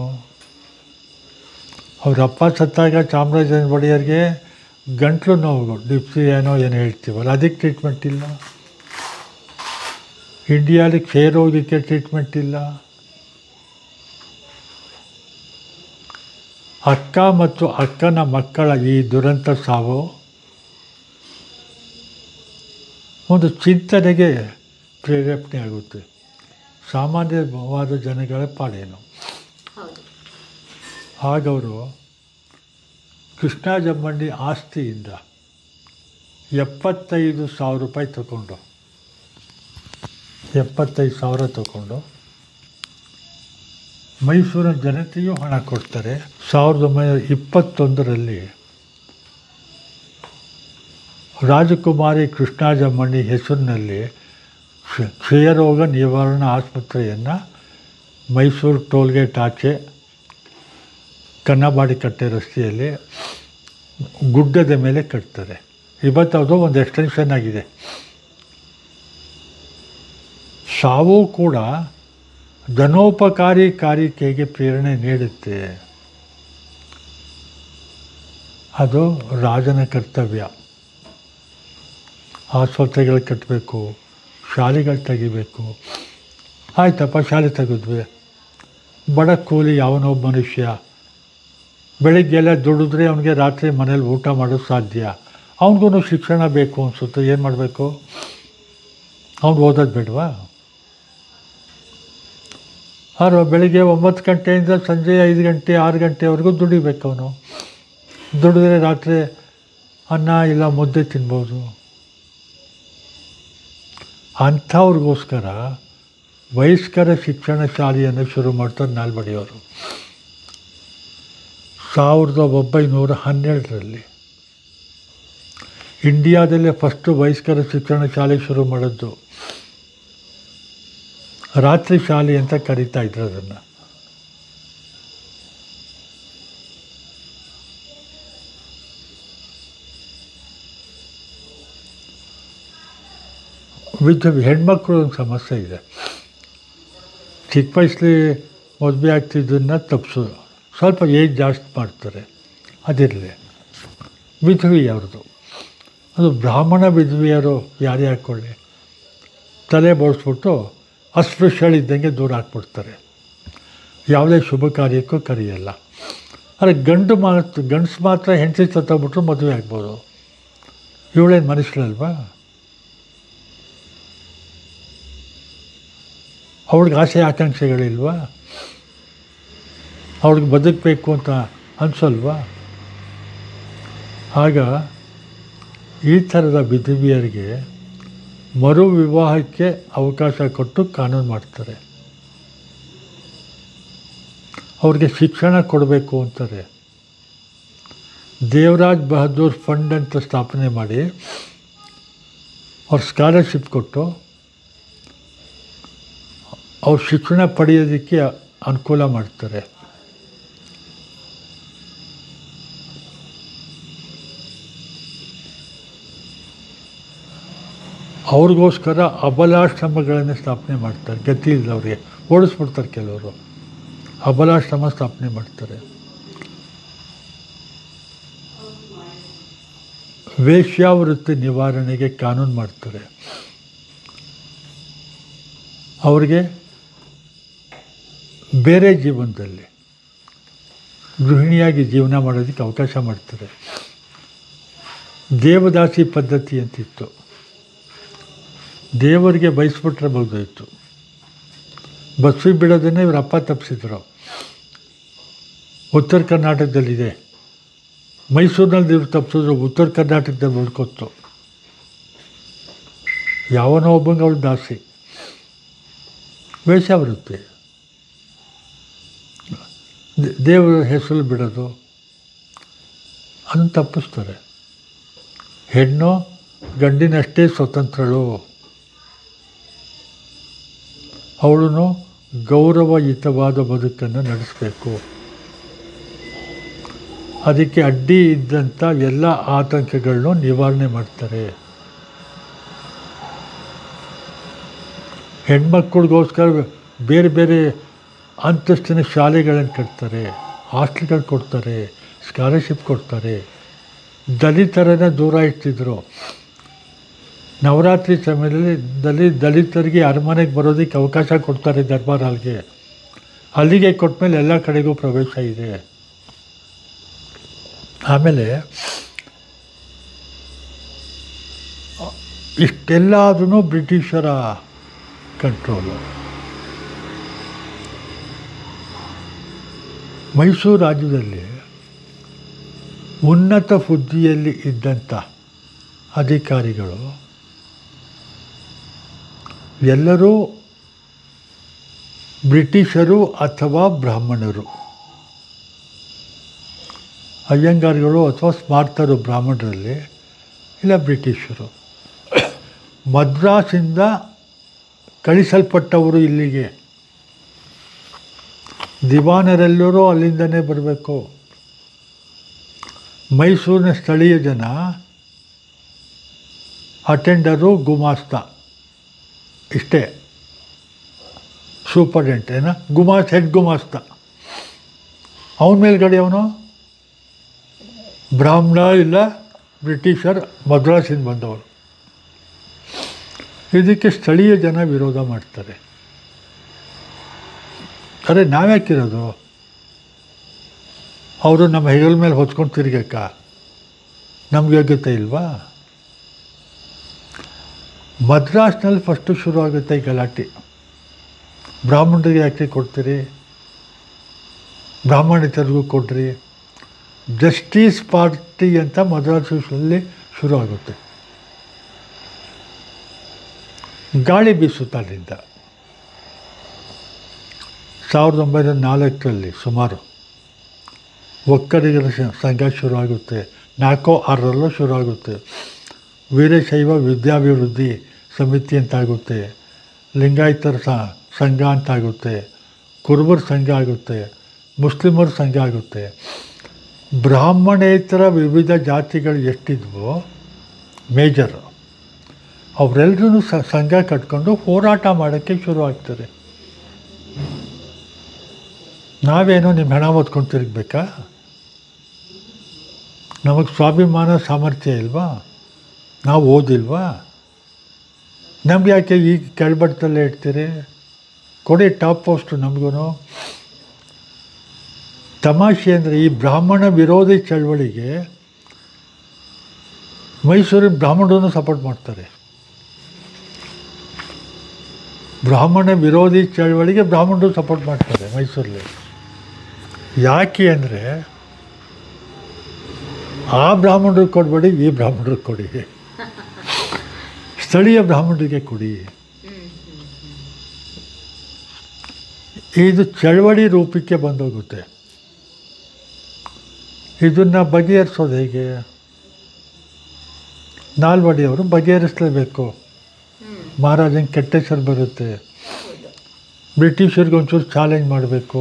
ಅವ್ರ ಅಪ್ಪ ಸತ್ತಾಗ ಚಾಮರಾಜನ ಒಡೆಯರಿಗೆ ಗಂಟ್ಲು ನೋವು ಡಿಪ್ಸಿ ಏನೋ ಏನು ಹೇಳ್ತೀವಲ್ಲ ಅದಕ್ಕೆ ಟ್ರೀಟ್ಮೆಂಟ್ ಇಲ್ಲ ಇಂಡಿಯಾಲಿ ಕ್ಷಯರೋಗಕ್ಕೆ ಟ್ರೀಟ್ಮೆಂಟ್ ಇಲ್ಲ ಅಕ್ಕ ಮತ್ತು ಅಕ್ಕನ ಮಕ್ಕಳ ಈ ದುರಂತ ಸಾವು ಒಂದು ಚಿಂತನೆಗೆ ಪ್ರೇರೇಪಣೆ ಆಗುತ್ತೆ ಸಾಮಾನ್ಯವಾದ ಜನಗಳ ಪಾಡೇನು ಹೌದು ಹಾಗವರು ಕೃಷ್ಣ ಜಮ್ಮಂಡಿ ಆಸ್ತಿಯಿಂದ ಎಪ್ಪತ್ತೈದು ಸಾವಿರ ರೂಪಾಯಿ ತಗೊಂಡು ಎಪ್ಪತ್ತೈದು ಸಾವಿರ ತಗೊಂಡು ಮೈಸೂರಿನ ಜನತೆಯೂ ಹಣ ಕೊಡ್ತಾರೆ ಸಾವಿರದ ಒಂಬೈನೂರ ಇಪ್ಪತ್ತೊಂದರಲ್ಲಿ ರಾಜಕುಮಾರಿ ಕೃಷ್ಣ ಜಮ್ಮಣ್ಣಿ ಹೆಸರಿನಲ್ಲಿ ಕ್ಷ- ಕ್ಷಯರೋಗ ನಿವಾರಣಾ ಆಸ್ಪತ್ರೆಯನ್ನು ಮೈಸೂರು ಟೋಲ್ಗೇಟ್ ಆಚೆ ಕನ್ನಂಬಾಡಿ ಕಟ್ಟೆ ರಸ್ತೆಯಲ್ಲಿ ಗುಡ್ಡದ ಮೇಲೆ ಕಟ್ತಾರೆ ಇವತ್ತು ಅದು ಒಂದು ಎಕ್ಸ್ಟೆನ್ಷನ್ ಆಗಿದೆ ಸಾವು ಕೂಡ ಜನೋಪಕಾರಿ ಕಾರ್ಯಕ್ಕೆ ಪ್ರೇರಣೆ ನೀಡುತ್ತೆ ಅದು ರಾಜನ ಕರ್ತವ್ಯ ಆಸ್ಪತ್ರೆಗಳು ಕಟ್ಟಬೇಕು ಶಾಲೆಗಳು ತೆಗಿಬೇಕು ಆಯ್ತಪ್ಪ ಶಾಲೆ ತೆಗೆದ್ವಿ ಬಡ ಕೂಲಿ ಯಾವನೊಬ್ಬ ಮನುಷ್ಯ ಬೆಳಿಗ್ಗೆಲ್ಲ ದುಡಿದ್ರೆ ಅವನಿಗೆ ರಾತ್ರಿ ಮನೇಲಿ ಊಟ ಮಾಡೋದು ಸಾಧ್ಯ ಅವನಿಗೂ ಶಿಕ್ಷಣ ಬೇಕು ಅನಿಸುತ್ತೆ ಏನು ಮಾಡಬೇಕು ಅವ್ನು ಓದೋದು ಬೇಡವಾ ಆರು ಬೆಳಿಗ್ಗೆ ಒಂಬತ್ತು ಗಂಟೆಯಿಂದ ಸಂಜೆ ಐದು ಗಂಟೆ ಆರು ಗಂಟೆವರೆಗೂ ದುಡಿಬೇಕು ಅವನು ದುಡಿದ್ರೆ ರಾತ್ರಿ ಅನ್ನ ಇಲ್ಲ ಮುದ್ದೆ ತಿನ್ಬೋದು ಅಂಥವ್ರಿಗೋಸ್ಕರ ವಯಸ್ಕರ ಶಿಕ್ಷಣ ಶಾಲೆಯನ್ನು ಶುರು ಮಾಡ್ತಾರೆ ನಾಲ್ಬಡಿಯವರು ಸಾವಿರದ ಒಂಬೈನೂರ ಹನ್ನೆರಡರಲ್ಲಿ ಇಂಡಿಯಾದಲ್ಲೇ ಫಸ್ಟು ವಯಸ್ಕರ ಶಿಕ್ಷಣ ಶಾಲೆ ಶುರು ಮಾಡಿದ್ದು ರಾತ್ರಿ ಶಾಲೆ ಅಂತ ಕರೀತಾ ಇದ್ರು ಅದನ್ನು ವಿಧ ಹೆಣ್ಮಕ್ಳು ಒಂದು ಸಮಸ್ಯೆ ಇದೆ ಚಿಕ್ಕ ವಯಸ್ಸಲ್ಲಿ ಮದುವೆ ಆಗ್ತಿದ್ದನ್ನ ತಪ್ಪಿಸೋದು ಸ್ವಲ್ಪ ಏಜ್ ಜಾಸ್ತಿ ಮಾಡ್ತಾರೆ ಅದಿರಲಿ ವಿಧವಿ ಅವ್ರದ್ದು ಅದು ಬ್ರಾಹ್ಮಣ ವಿಧವೆಯರು ಯಾರೇ ಹಾಕ್ಕೊಳ್ಳಿ ತಲೆ ಬೋಳಿಸ್ಬಿಟ್ಟು ಅಸ್ಪೃಶ್ಯಳಿದ್ದಂಗೆ ದೂರ ಹಾಕ್ಬಿಡ್ತಾರೆ ಯಾವುದೇ ಶುಭ ಕಾರ್ಯಕ್ಕೂ ಕರೆಯಲ್ಲ ಆದರೆ ಗಂಡು ಮಾತ್ರ ಗಂಡಸು ಮಾತ್ರ ಹೆಂಡತಿ ಸತ್ತೋಗ್ಬಿಟ್ರು ಮದುವೆ ಆಗ್ಬೋದು ಇವಳೇನು ಮನುಷ್ಯರಲ್ವಾ ಅವಳಿಗೆ ಆಸೆ ಆಕಾಂಕ್ಷೆಗಳಿಲ್ವಾ ಅವಳಿಗೆ ಬದುಕಬೇಕು ಅಂತ ಅನಿಸಲ್ವಾ ಆಗ ಈ ಥರದ ವಿಧವಿಯರಿಗೆ ಮರು ವಿವಾಹಕ್ಕೆ ಅವಕಾಶ ಕೊಟ್ಟು ಕಾನೂನು ಮಾಡ್ತಾರೆ ಅವ್ರಿಗೆ ಶಿಕ್ಷಣ ಕೊಡಬೇಕು ಅಂತಾರೆ ದೇವರಾಜ್ ಬಹದ್ದೂರ್ ಫಂಡ್ ಅಂತ ಸ್ಥಾಪನೆ ಮಾಡಿ ಅವ್ರ ಸ್ಕಾಲರ್ಶಿಪ್ ಕೊಟ್ಟು ಅವ್ರು ಶಿಕ್ಷಣ ಪಡೆಯೋದಕ್ಕೆ ಅನುಕೂಲ ಮಾಡ್ತಾರೆ ಅವ್ರಿಗೋಸ್ಕರ ಅಬಲಾಶ್ರಮಗಳನ್ನು ಸ್ಥಾಪನೆ ಮಾಡ್ತಾರೆ ಗತಿ ಇಲ್ಲದವ್ರಿಗೆ ಓಡಿಸ್ಬಿಡ್ತಾರೆ ಕೆಲವರು ಅಬಲಾಶ್ರಮ ಸ್ಥಾಪನೆ ಮಾಡ್ತಾರೆ ವೇಶ್ಯಾವೃತ್ತಿ ನಿವಾರಣೆಗೆ ಕಾನೂನು ಮಾಡ್ತಾರೆ ಅವ್ರಿಗೆ ಬೇರೆ ಜೀವನದಲ್ಲಿ ಗೃಹಿಣಿಯಾಗಿ ಜೀವನ ಮಾಡೋದಕ್ಕೆ ಅವಕಾಶ ಮಾಡ್ತಾರೆ ದೇವದಾಸಿ ಪದ್ಧತಿ ಅಂತಿತ್ತು ದೇವರಿಗೆ ಬಯಸ್ಬಿಟ್ರೆ ಬಹುದಾಯಿತು ಬಸ್ಸಿಗೆ ಬಿಡೋದನ್ನೇ ಇವ್ರ ಅಪ್ಪ ತಪ್ಪಿಸಿದ್ರು ಉತ್ತರ ಕರ್ನಾಟಕದಲ್ಲಿದೆ ಮೈಸೂರಿನಲ್ಲಿ ಇವ್ರು ತಪ್ಪಿಸಿದ್ರು ಉತ್ತರ ಕರ್ನಾಟಕದಲ್ಲಿ ಉಳ್ಕೊತ್ತು ಯಾವನೋ ಒಬ್ಬಂಗೆ ಅವಳು ದಾಸಿ ವೇಷಾವೃತ್ತಿ ದೇ- ದೇವರ ಹೆಸರು ಬಿಡೋದು ಅದನ್ನು ತಪ್ಪಿಸ್ತಾರೆ ಹೆಣ್ಣು ಗಂಡಿನಷ್ಟೇ ಸ್ವತಂತ್ರಳು ಅವಳು ಗೌರವಯುತವಾದ ಬದುಕನ್ನು ನಡೆಸಬೇಕು ಅದಕ್ಕೆ ಅಡ್ಡಿ ಇದ್ದಂಥ ಎಲ್ಲ ಆತಂಕಗಳನ್ನು ನಿವಾರಣೆ ಮಾಡ್ತಾರೆ ಹೆಣ್ಮಕ್ಳಿಗೋಸ್ಕರ ಬೇರೆ ಬೇರೆ ಅಂತಸ್ತಿನ ಶಾಲೆಗಳನ್ನು ಕಟ್ತಾರೆ ಹಾಸ್ಟೆಲ್ಗಳು ಕೊಡ್ತಾರೆ ಸ್ಕಾಲರ್ಶಿಪ್ ಕೊಡ್ತಾರೆ ದಲಿತರನ್ನ ದೂರ ಇಡ್ತಿದ್ರು ನವರಾತ್ರಿ ಸಮಯದಲ್ಲಿ ದಲಿ ದಲಿತರಿಗೆ ಅರಮನೆಗೆ ಬರೋದಕ್ಕೆ ಅವಕಾಶ ಕೊಡ್ತಾರೆ ದರ್ಬಾರ್ ಹಾಲ್ಗೆ ಅಲ್ಲಿಗೆ ಕೊಟ್ಮೇಲೆ ಎಲ್ಲ ಕಡೆಗೂ ಪ್ರವೇಶ ಇದೆ ಆಮೇಲೆ ಇಷ್ಟೆಲ್ಲ ಆದ್ರೂ ಬ್ರಿಟಿಷರ ಕಂಟ್ರೋಲು ಮೈಸೂರು ರಾಜ್ಯದಲ್ಲಿ ಉನ್ನತ ಹುದ್ದೆಯಲ್ಲಿ ಇದ್ದಂಥ ಅಧಿಕಾರಿಗಳು ಎಲ್ಲರೂ ಬ್ರಿಟಿಷರು ಅಥವಾ ಬ್ರಾಹ್ಮಣರು ಅಯ್ಯಂಗಾರ್ಗಳು ಅಥವಾ ಸ್ಮಾರ್ತರು ಬ್ರಾಹ್ಮಣರಲ್ಲಿ ಇಲ್ಲ ಬ್ರಿಟಿಷರು ಮದ್ರಾಸಿಂದ ಕಳಿಸಲ್ಪಟ್ಟವರು ಇಲ್ಲಿಗೆ ದಿವಾನರೆಲ್ಲರೂ ಅಲ್ಲಿಂದನೇ ಬರಬೇಕು ಮೈಸೂರಿನ ಸ್ಥಳೀಯ ಜನ ಅಟೆಂಡರು ಗುಮಾಸ್ತ ಇಷ್ಟೇ ಸೂಪರ್ಡೆಂಟ್ ಏನ ಗುಮಾಸ್ ಹೆಡ್ ಗುಮಾಸ್ತ ಅವನ ಮೇಲ್ಗಡೆ ಅವನು ಬ್ರಾಹ್ಮಣ ಇಲ್ಲ ಬ್ರಿಟಿಷರ್ ಮದ್ರಾಸಿಂದ ಬಂದವರು ಇದಕ್ಕೆ ಸ್ಥಳೀಯ ಜನ ವಿರೋಧ ಮಾಡ್ತಾರೆ ಅರೆ ನಾವ್ಯಾಕಿರೋದು ಅವರು ನಮ್ಮ ಹೆಗಲ ಮೇಲೆ ಹೊತ್ಕೊಂಡು ತಿರ್ಗಕ್ಕ ನಮ್ಗೆ ಯೋಗ್ಯತೆ ಇಲ್ವಾ ಮದ್ರಾಸ್ನಲ್ಲಿ ಫಸ್ಟು ಶುರು ಆಗುತ್ತೆ ಈ ಗಲಾಟೆ ಬ್ರಾಹ್ಮಣರಿಗೆ ಯಾಕೆ ಕೊಡ್ತೀರಿ ಬ್ರಾಹ್ಮಣೇತರಿಗೂ ಕೊಡ್ರಿ ಜಸ್ಟಿಸ್ ಪಾರ್ಟಿ ಅಂತ ಮದ್ರಾಸಲ್ಲಿ ಶುರು ಆಗುತ್ತೆ ಗಾಳಿ ಬೀಸುತ್ತೆ ಅಲ್ಲಿಂದ ಸಾವಿರದ ಒಂಬೈನೂರ ನಾಲ್ಕರಲ್ಲಿ ಸುಮಾರು ಒಕ್ಕಲಿಗರ ಸ- ಸಂಘ ಶುರುವಾಗುತ್ತೆ ನಾಲ್ಕೋ ಆರರಲ್ಲೂ ಶುರುವಾಗುತ್ತೆ ವೀರಶೈವ ವಿದ್ಯಾಭಿವೃದ್ಧಿ ಸಮಿತಿ ಅಂತಾಗುತ್ತೆ ಲಿಂಗಾಯತರ ಸ- ಸಂಘ ಅಂತಾಗುತ್ತೆ ಕುರುಬರ ಸಂಘ ಆಗುತ್ತೆ ಮುಸ್ಲಿಮರ ಸಂಘ ಆಗುತ್ತೆ ಬ್ರಾಹ್ಮಣೇತರ ವಿವಿಧ ಜಾತಿಗಳು ಎಷ್ಟಿದ್ವೋ ಮೇಜರು ಅವರೆಲ್ಲರೂ ಸ ಸಂಘ ಕಟ್ಕೊಂಡು ಹೋರಾಟ ಮಾಡೋಕ್ಕೆ ಶುರು ಆಗ್ತಾರೆ ನಾವೇನೋ ನಿಮ್ಮ ಹೆಣ ಹೊತ್ಕೊಂಡು ತಿರುಗಬೇಕಾ ನಮಗೆ ಸ್ವಾಭಿಮಾನ ಸಾಮರ್ಥ್ಯ ಇಲ್ವಾ ನಾವು ಓದಿಲ್ವಾ ನಮ್ಗೆ ಯಾಕೆ ಈಗ ಕೆಳಬಟ್ಟದಲ್ಲೇ ಇಡ್ತೀರಿ ಕೊಡಿ ಟಾಪ್ ಪೋಸ್ಟು ನಮಗೂ ತಮಾಷೆ ಅಂದರೆ ಈ ಬ್ರಾಹ್ಮಣ ವಿರೋಧಿ ಚಳವಳಿಗೆ ಮೈಸೂರಿನ ಬ್ರಾಹ್ಮಣರನ್ನು ಸಪೋರ್ಟ್ ಮಾಡ್ತಾರೆ ಬ್ರಾಹ್ಮಣ ವಿರೋಧಿ ಚಳವಳಿಗೆ ಬ್ರಾಹ್ಮಣರು ಸಪೋರ್ಟ್ ಮಾಡ್ತಾರೆ ಮೈಸೂರಲ್ಲಿ ಯಾಕೆ ಅಂದರೆ ಆ ಬ್ರಾಹ್ಮಣರಿಗೆ ಕೊಡಬೇಡಿ ಈ ಬ್ರಾಹ್ಮಣರಿಗೆ ಕೊಡಿ ಸ್ಥಳೀಯ ಬ್ರಾಹ್ಮಣರಿಗೆ ಕೊಡಿ ಇದು ಚಳವಳಿ ರೂಪಕ್ಕೆ ಬಂದೋಗುತ್ತೆ ಇದನ್ನು ಬಗೆಹರಿಸೋದು ಹೇಗೆ ನಾಲ್ವಡಿಯವರು ಬಗೆಹರಿಸಲೇಬೇಕು ಮಹಾರಾಜನ ಕೆಟ್ಟ ಹೆಸರು ಬರುತ್ತೆ ಬ್ರಿಟಿಷರಿಗೆ ಒಂಚೂರು ಚಾಲೆಂಜ್ ಮಾಡಬೇಕು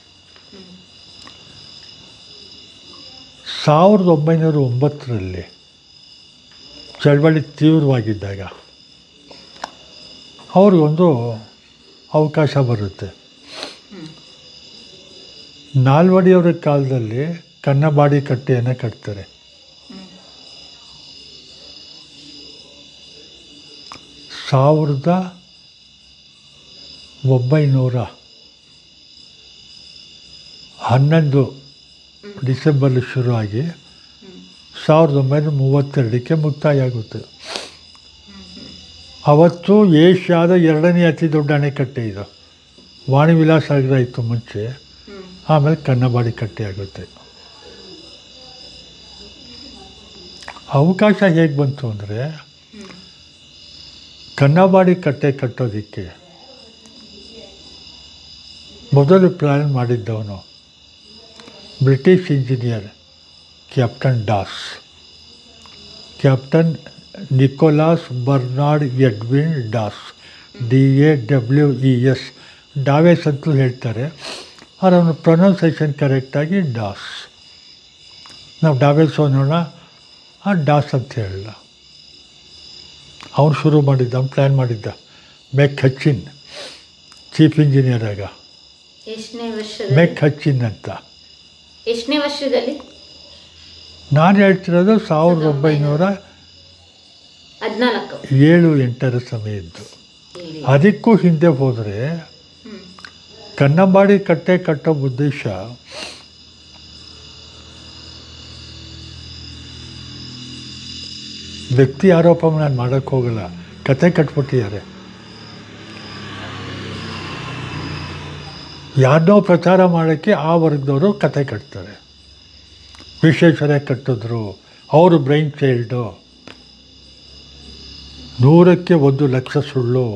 ಸಾವಿರದ ಒಂಬೈನೂರ ಒಂಬತ್ತರಲ್ಲಿ ಚಳವಳಿ ತೀವ್ರವಾಗಿದ್ದಾಗ ಅವ್ರಿಗೊಂದು ಅವಕಾಶ ಬರುತ್ತೆ ನಾಲ್ವಡಿಯವರ ಕಾಲದಲ್ಲಿ ಕನ್ನಬಾಡಿ ಕಟ್ಟೆಯನ್ನು ಕಟ್ತಾರೆ ಸಾವಿರದ ಒಂಬೈನೂರ ಹನ್ನೊಂದು ಡಿಸೆಂಬರ್ಲಿ ಶುರುವಾಗಿ ಸಾವಿರದ ಒಂಬೈನೂರ ಮೂವತ್ತೆರಡಕ್ಕೆ ಮುಕ್ತಾಯ ಆಗುತ್ತೆ ಅವತ್ತು ಏಷ್ಯಾದ ಎರಡನೇ ಅತಿ ದೊಡ್ಡ ಅಣೆಕಟ್ಟೆ ಇದು ವಾಣಿವಿಲಾಸ ಸಾಗರ ಇತ್ತು ಮುಂಚೆ ಆಮೇಲೆ ಕನ್ನಂಬಾಡಿ ಕಟ್ಟೆ ಆಗುತ್ತೆ ಅವಕಾಶ ಹೇಗೆ ಬಂತು ಅಂದರೆ ಕನ್ನಂಬಾಡಿ ಕಟ್ಟೆ ಕಟ್ಟೋದಕ್ಕೆ ಮೊದಲು ಪ್ಲ್ಯಾನ್ ಮಾಡಿದ್ದವನು British engineer captain Dawes captain Nicholas Bernard Edwin Dawes D A W E S Dawes ಅಂತಲೂ ಹೇಳ್ತಾರೆ ಆದರೆ ಅವನು ಪ್ರೊನೌನ್ಸೇಷನ್ ಕರೆಕ್ಟಾಗಿ ಡಾಸ್ ನಾವು ಡಾವೇಸ್ ಅನ್ನೋಣ ಆ ಡಾಸ್ ಅಂತ ಹೇಳಲ್ಲ ಅವನು ಶುರು ಮಾಡಿದ್ದ ಅವ್ನು ಪ್ಲ್ಯಾನ್ ಮಾಡಿದ್ದ ಮೆಕ್ ಹಚ್ಚಿನ್ ಚೀಫ್ ಇಂಜಿನಿಯರ್ ಆಗ ಎಷ್ಟನೇ ವರ್ಷದಲ್ಲಿ ಮೆಕ್ ಹಚ್ಚಿನ್ ಅಂತ ಎಷ್ಟನೇ ವರ್ಷದಲ್ಲಿ ನಾನು ಹೇಳ್ತಿರೋದು ಸಾವಿರದ ಒಂಬೈನೂರ ಹದಿನಾಲ್ಕು ಏಳು ಎಂಟರ ಸಮಯದ್ದು ಹೇಳಿ ಅದಕ್ಕೂ ಹಿಂದೆ ಹೋದರೆ ಹ್ಮ್ ಕನ್ನಂಬಾಡಿ ಕಟ್ಟೆ ಕಟ್ಟೋ ಉದ್ದೇಶ ವ್ಯಕ್ತಿ ಆರೋಪ ನಾನು ಮಾಡೋಕ್ಕೆ ಹೋಗಲ್ಲ ಕತೆ ಕಟ್ಬಿಟ್ಟಿದ್ದಾರೆ ಯಾರನ್ನೋ ಪ್ರಚಾರ ಮಾಡೋಕ್ಕೆ ಆ ವರ್ಗದವರು ಕತೆ ಕಟ್ತಾರೆ ವಿಶ್ವೇಶ್ವರಯ್ಯ ಕಟ್ಟಿದ್ರು ಅವರು ಬ್ರೈನ್ ಚೈಲ್ಡು ನೂರಕ್ಕೆ ಒಂದು ಲಕ್ಷ ಸುಳ್ಳು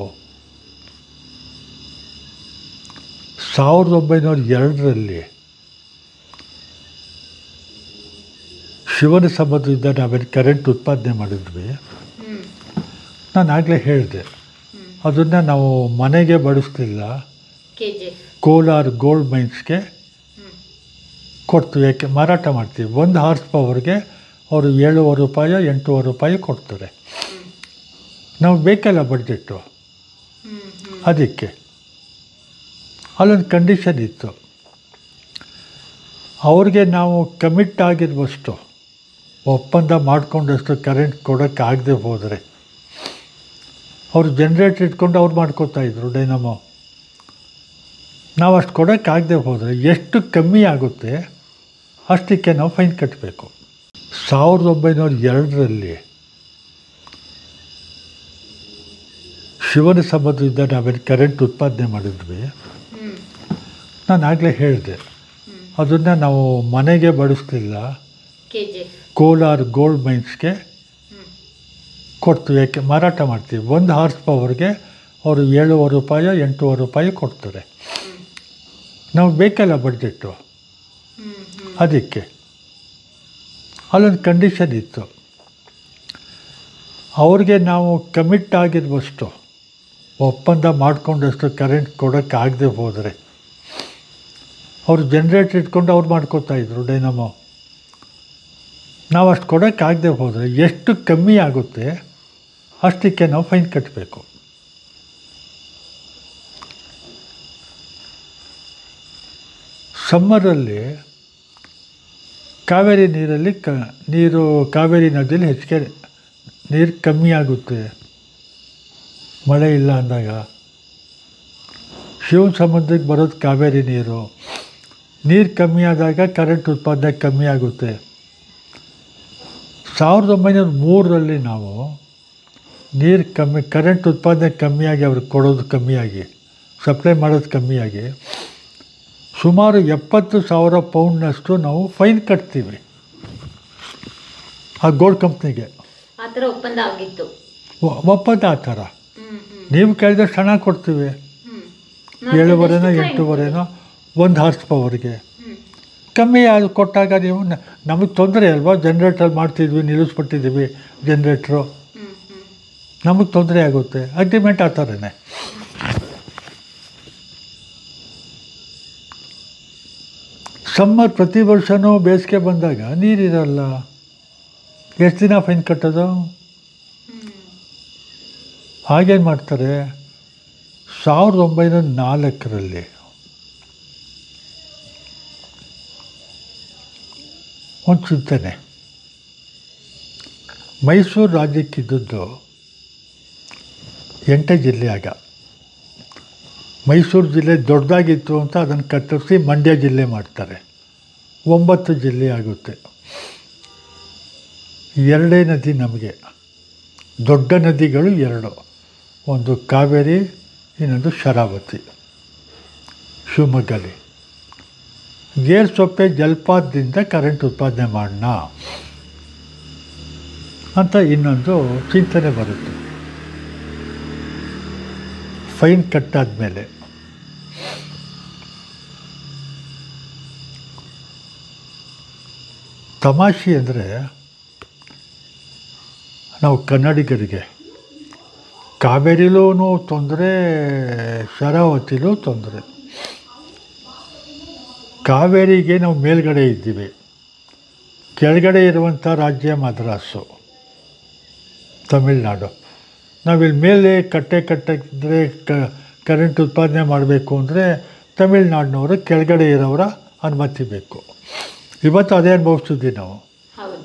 ಸಾವಿರದ ಒಂಬೈನೂರ ಎರಡರಲ್ಲಿ ಶಿವನ ಸಂಬಂಧದಿಂದ ನಾವೇನು ಕರೆಂಟ್ ಉತ್ಪಾದನೆ ಮಾಡಿದ್ವಿ ಹ್ಮ್ ನಾನು ಆಗಲೇ ಹೇಳಿದೆ ಹ್ಮ್ ಅದನ್ನು ನಾವು ಮನೆಗೆ ಬಳಸಲಿಲ್ಲ ಕೆ ಜಿ ಕೋಲಾರ ಗೋಲ್ಡ್ ಮೈನ್ಸ್ಗೆ ಹ್ಮ್ ಕೊಡ್ತೀವಿ ಯಾಕೆ ಮಾರಾಟ ಮಾಡ್ತೀವಿ ಒಂದು ಹಾರ್ಸ್ ಪವರ್ಗೆ ಅವರು ಏಳುವರೆ ರೂಪಾಯಿ ಎಂಟೂವರೆ ರೂಪಾಯಿ ಕೊಡ್ತಾರೆ ಹ್ಮ್ ನಾವು ಬೇಕಲ್ಲ ಬಡ್ಜೆಟ್ಟು ಹ್ಮ್ ಹ್ಮ್ ಅದಕ್ಕೆ ಅಲ್ಲೊಂದು ಕಂಡೀಷನ್ ಇತ್ತು ಅವ್ರಿಗೆ ನಾವು ಕಮಿಟ್ ಆಗಿರುವಷ್ಟು ಒಪ್ಪಂದ ಮಾಡಿಕೊಂಡಷ್ಟು ಕರೆಂಟ್ ಕೊಡೋಕ್ಕಾಗದೆ ಹೋದರೆ ಅವರು ಜನ್ರೇಟ್ರ್ ಇಟ್ಕೊಂಡು ಅವ್ರು ಮಾಡ್ಕೋತಾ ಇದ್ರು ಡೈನಮೋ ನಾವು ಅಷ್ಟು ಕೊಡೋಕ್ಕಾಗದೆ ಹೋದರೆ ಎಷ್ಟು ಕಮ್ಮಿ ಆಗುತ್ತೆ ಅಷ್ಟಕ್ಕೆ ನಾವು ಫೈನ್ ಕಟ್ಟಬೇಕು ಸಾವಿರದ ಒಂಬೈನೂರ ಎರಡರಲ್ಲಿ ಶಿವನ ಸಂಬಂಧದಿಂದ ನಾವೇನು ಕರೆಂಟ್ ಉತ್ಪಾದನೆ ಮಾಡಿದ್ವಿ ಹ್ಮ್ ನಾನು ಆಗಲೇ ಹೇಳಿದೆ ಹ್ಮ್ ಅದನ್ನು ನಾವು ಮನೆಗೆ ಬಳಸಲಿಲ್ಲ K G F Kolar gold ಮೈನ್ಸ್ಗೆ ಹ್ಮ್ ಕೊಡ್ತೀವಿ ಯಾಕೆ ಮಾರಾಟ ಮಾಡ್ತೀವಿ ಒಂದು ಹಾರ್ಸ್ ಪವರ್ಗೆ ಅವರು ಏಳುವರೆ ರೂಪಾಯಿ ಎಂಟೂವರೆ ರೂಪಾಯಿ ಕೊಡ್ತಾರೆ ಹ್ಮ್ ನಾವು ಬೇಕಲ್ಲ ಬಡ್ಜೆಟ್ಟು ಹ್ಮ್ ಹ್ಮ್ ಅದಕ್ಕೆ ಅಲ್ಲೊಂದು ಕಂಡೀಷನ್ ಇತ್ತು ಅವ್ರಿಗೆ ನಾವು ಕಮಿಟ್ ಆಗಿರುವಷ್ಟು ಒಪ್ಪಂದ ಮಾಡಿಕೊಂಡಷ್ಟು ಕರೆಂಟ್ ಕೊಡೋಕ್ಕಾಗದೆ ಹೋದರೆ ಅವರು ಜನ್ರೇಟ್ರ್ ಇಟ್ಕೊಂಡು ಅವ್ರು ಮಾಡ್ಕೋತಾ ಇದ್ರು ಡೈನಮೋ ನಾವು ಅಷ್ಟು ಕೊಡೋಕ್ಕಾಗದೆ ಹೋದರೆ ಎಷ್ಟು ಕಮ್ಮಿ ಆಗುತ್ತೆ ಅಷ್ಟಕ್ಕೆ ನಾವು ಫೈನ್ ಕಟ್ಟಬೇಕು ಸಮ್ಮರಲ್ಲಿ ಕಾವೇರಿ ನೀರಲ್ಲಿ ಕ ನೀರು ಕಾವೇರಿ ನದಿಯಲ್ಲಿ ಹೆಚ್ಚಿಗೆ ನೀರು ಕಮ್ಮಿ ಆಗುತ್ತೆ ಮಳೆ ಇಲ್ಲ ಅಂದಾಗ ಶಿವನ ಸಂಬಂಧಕ್ಕೆ ಬರೋದು ಕಾವೇರಿ ನೀರು ನೀರು ಕಮ್ಮಿ ಆದಾಗ ಕರೆಂಟ್ ಉತ್ಪಾದನೆ ಕಮ್ಮಿ ಆಗುತ್ತೆ ಸಾವಿರದ ಒಂಬೈನೂರ ಮೂರರಲ್ಲಿ ನಾವು ನೀರು ಕಮ್ಮಿ ಕರೆಂಟ್ ಉತ್ಪಾದನೆ ಕಮ್ಮಿಯಾಗಿ ಅವ್ರಿಗೆ ಕೊಡೋದು ಕಮ್ಮಿಯಾಗಿ ಸಪ್ಲೈ ಮಾಡೋದು ಕಮ್ಮಿಯಾಗಿ ಸುಮಾರು ಎಪ್ಪತ್ತು ಸಾವಿರ ಪೌಂಡ್ನಷ್ಟು ನಾವು ಫೈನ್ ಕಟ್ತೀವಿ ಆ ಗೋಲ್ಡ್ ಕಂಪ್ನಿಗೆ ಆ ಥರ ಒಪ್ಪಂದ ಆಗಿತ್ತು ಒ- ಒಪ್ಪಂದ ಆ ಥರ ಹ್ಮ್ ಹ್ಮ್ ನೀವು ಕೇಳಿದಷ್ಟು ಹಣ ಕೊಡ್ತೀವಿ ಹ್ಮ್ ಏಳುವರೆನೋ ಮಾತಾಡಿದಷ್ಟು ಎಂಟೂವರೆನೋ ಒಂದು ಹಾರ್ಸ್ ಪವರ್ಗೆ ಹ್ಮ್ ಕಮ್ಮಿ ಅದು ಕೊಟ್ಟಾಗ ನೀವು ನಮಗೆ ತೊಂದರೆ ಅಲ್ವಾ ಜನ್ರೇಟರ್ ಮಾಡ್ತಿದ್ವಿ ನಿಲ್ಲಿಸ್ಬಿಟ್ಟಿದ್ದೀವಿ ಜನ್ರೇಟ್ರು ಹ್ಮ್ ಹ್ಮ್ ನಮಗೆ ತೊಂದರೆ ಆಗುತ್ತೆ ಅಗ್ರಿಮೆಂಟ್ ಆ ಥರನೇ ಸಮ್ಮರ್ ಪ್ರತಿ ವರ್ಷವೂ ಬೇಸಿಗೆ ಬಂದಾಗ ನೀರಿರಲ್ಲ ಎಷ್ಟು ದಿನ ಫೈನ್ ಕಟ್ಟೋದು ಹ್ಮ್ ಹಾಗೇನು ಮಾಡ್ತಾರೆ ಸಾವಿರದ ಒಂಬೈನೂರ ನಾಲ್ಕರಲ್ಲಿ ಒಂದು ಚಿಂತನೆ ಮೈಸೂರು ರಾಜ್ಯಕ್ಕಿದ್ದದ್ದು ಎಂಟೇ ಜಿಲ್ಲೆ ಆಗ ಮೈಸೂರು ಜಿಲ್ಲೆ ದೊಡ್ಡದಾಗಿತ್ತು ಅಂತ ಅದನ್ನು ಕತ್ತರಿಸಿ ಮಂಡ್ಯ ಜಿಲ್ಲೆ ಮಾಡ್ತಾರೆ ಒಂಬತ್ತು ಜಿಲ್ಲೆ ಆಗುತ್ತೆ ಎರಡೇ ನದಿ ನಮಗೆ ದೊಡ್ಡ ನದಿಗಳು ಎರಡು ಒಂದು ಕಾವೇರಿ ಇನ್ನೊಂದು ಶರಾವತಿ ಶಿವಮೊಗ್ಗಲಿ ಗೇರ್ ಸೊಪ್ಪೆ ಜಲಪಾತದಿಂದ ಕರೆಂಟ್ ಉತ್ಪಾದನೆ ಮಾಡೋಣ ಅಂತ ಇನ್ನೊಂದು ಚಿಂತನೆ ಬರುತ್ತೆ ಫೈನ್ ಕಟ್ಟಾದಮೇಲೆ ತಮಾಷೆ ಅಂದರೆ ನಾವು ಕನ್ನಡಿಗರಿಗೆ ಕಾವೇರಿಲೂ ತೊಂದರೆ ಶರಾವತಿಲೂ ತೊಂದರೆ ಕಾವೇರಿಗೆ ನಾವು ಮೇಲ್ಗಡೆ ಇದ್ದೀವಿ ಕೆಳಗಡೆ ಇರುವಂಥ ರಾಜ್ಯ ಮದ್ರಾಸು ತಮಿಳ್ನಾಡು ನಾವಿಲ್ಲಿ ಮೇಲೆ ಕಟ್ಟೆ ಕಟ್ಟಿದ್ರೆ ಕ ಕರೆಂಟ್ ಉತ್ಪಾದನೆ ಮಾಡಬೇಕು ಅಂದರೆ ತಮಿಳ್ನಾಡಿನವರು ಕೆಳಗಡೆ ಇರೋರ ಅನುಮತಿ ಬೇಕು ಇವತ್ತು ಅದೇ ಅನುಭವಿಸ್ತಿದ್ವಿ ನಾವು ಹೌದು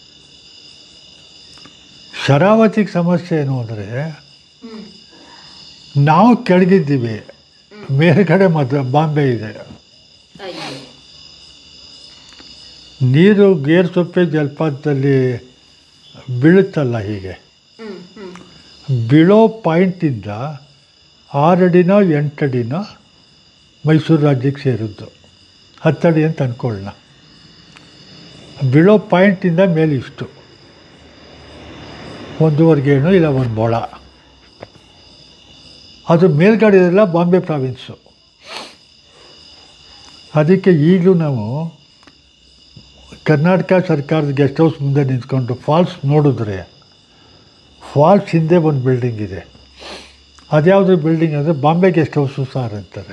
ಶರಾವತಿಗೆ ಸಮಸ್ಯೆ ಏನು ಅಂದರೆ ಹ್ಮ್ ನಾವು ಕೆಳಗಿದ್ದೀವಿ ಮೇಲ್ಗಡೆ ಮದ್ ಬಾಂಬೆ ಇದೆ ಅಯ್ಯೋ ನೀರು ಗೇರ್ ಸೊಪ್ಪೆ ಜಲಪಾತದಲ್ಲಿ ಬೀಳುತ್ತಲ್ಲ ಹೀಗೆ ಹ್ಮ್ ಹ್ಮ್ ಬೀಳೋ ಪಾಯಿಂಟಿಂದ ಆರಡಿನೋ ಎಂಟಡಿನೋ ಮೈಸೂರು ರಾಜ್ಯಕ್ಕೆ ಸೇರಿದ್ದು ಹತ್ತಡಿ ಅಂತ ಅಂದ್ಕೊಳ್ಳೋಣ ಬೀಳೋ ಪಾಯಿಂಟಿಂದ ಮೇಲೆ ಇಷ್ಟು ಒಂದೂವರೆ ಗೇಣು ಇಲ್ಲ ಒಂದು ಮೊಳ ಅದು ಮೇಲ್ಗಡೆ ಎಲ್ಲ ಬಾಂಬೆ ಪ್ರಾವಿನ್ಸು ಅದಕ್ಕೆ ಈಗಲೂ ನಾವು ಕರ್ನಾಟಕ ಸರ್ಕಾರದ ಗೆಸ್ಟ್ ಹೌಸ್ ಮುಂದೆ ನಿಂತ್ಕೊಂಡು ಫಾಲ್ಸ್ ನೋಡಿದ್ರೆ ಫಾಲ್ಸ್ ಹಿಂದೆ ಒಂದು ಬಿಲ್ಡಿಂಗ್ ಇದೆ ಅದ್ಯಾವುದು ಬಿಲ್ಡಿಂಗ್ ಅಂದರೆ ಬಾಂಬೆ ಗೆಸ್ಟ್ ಹೌಸು ಸಾರ್ ಅಂತಾರೆ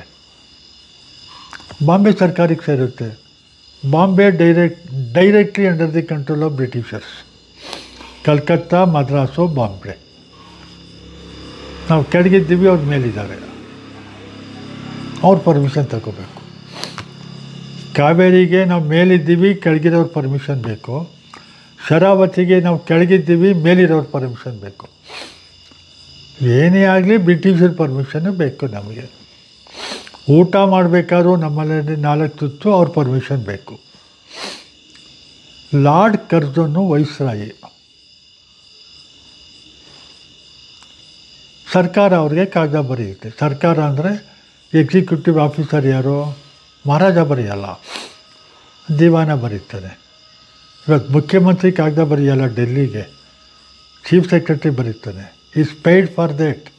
ಬಾಂಬೆ ಸರ್ಕಾರಕ್ಕೆ ಸೇರುತ್ತೆ Bombay direct directly under the control of ಬ್ರಿಟಿಷರ್ಸ್ ಕಲ್ಕತ್ತಾ ಮದ್ರಾಸು ಬಾಂಬೆ ನಾವು ಕೆಳಗಿದ್ದೀವಿ ಅವ್ರ ಮೇಲಿದ್ದಾರೆ ಅವ್ರ ಪರ್ಮಿಷನ್ ತಗೋಬೇಕು ಕಾವೇರಿಗೆ ನಾವು ಮೇಲಿದ್ದೀವಿ ಕೆಳಗಿರೋರು ಪರ್ಮಿಷನ್ ಬೇಕು ಶರಾವತಿಗೆ ನಾವು ಕೆಳಗಿದ್ದೀವಿ ಮೇಲಿರೋರು ಪರ್ಮಿಷನ್ ಬೇಕು ಏನೇ ಆಗಲಿ ಬ್ರಿಟಿಷರ ಪರ್ಮಿಷನ್ನು ಬೇಕು ನಮಗೆ ಊಟ ಮಾಡಬೇಕಾದ್ರೂ ನಮ್ಮಲ್ಲಿ ನಾಲ್ಕು ತುತ್ತು ಅವ್ರ ಪರ್ಮಿಷನ್ ಬೇಕು ಲಾರ್ಡ್ ಕರ್ಜನ್ನು ವೈಸ್ರಾಯಿ ಸರ್ಕಾರ ಅವ್ರಿಗೆ ಕಾಗದ ಬರೆಯುತ್ತೆ ಸರ್ಕಾರ ಅಂದರೆ ಎಕ್ಸಿಕ್ಯೂಟಿವ್ ಆಫೀಸರ್ ಯಾರು ಮಹಾರಾಜ ಬರೆಯಲ್ಲ ದಿವಾನ ಬರೀತಾರೆ ಇವತ್ತು ಮುಖ್ಯಮಂತ್ರಿ ಕಾಗದ ಬರೆಯಲ್ಲ ಡೆಲ್ಲಿಗೆ ಚೀಫ್ ಸೆಕ್ರೆಟರಿ ಬರೀತಾನೆ is paid for that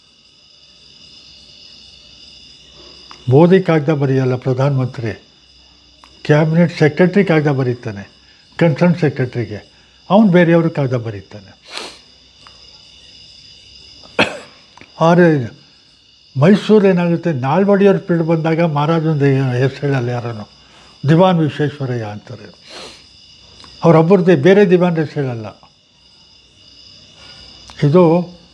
Modi ಕಾಗದ ಬರೆಯಲ್ಲ ಪ್ರಧಾನಮಂತ್ರಿ ಕ್ಯಾಬಿನೆಟ್ ಸೆಕ್ರೆಟ್ರಿ ಕಾಗದ ಬರೀತಾನೆ ಕನ್ಸರ್ನ್ ಸೆಕ್ರೆಟ್ರಿಗೆ ಅವನು ಬೇರೆಯವರು ಕಾಗದ ಬರೀತಾನೆ ಆದರೆ ಮೈಸೂರು ಏನಾಗುತ್ತೆ ನಾಲ್ವಡಿಯವ್ರ ಪೀಡ್ ಬಂದಾಗ ಮಹಾರಾಜಂದು ಹೆಸರು ಹೇಳಲ್ಲ ಯಾರನ್ನು ದಿವಾನ್ ವಿಶ್ವೇಶ್ವರಯ್ಯ ಅಂತಾರೆ ಅವರೊಬ್ಬರದ್ದೇ ಬೇರೆ ದಿವಾನ್ ಹೆಸರು ಹೇಳಲ್ಲ ಇದು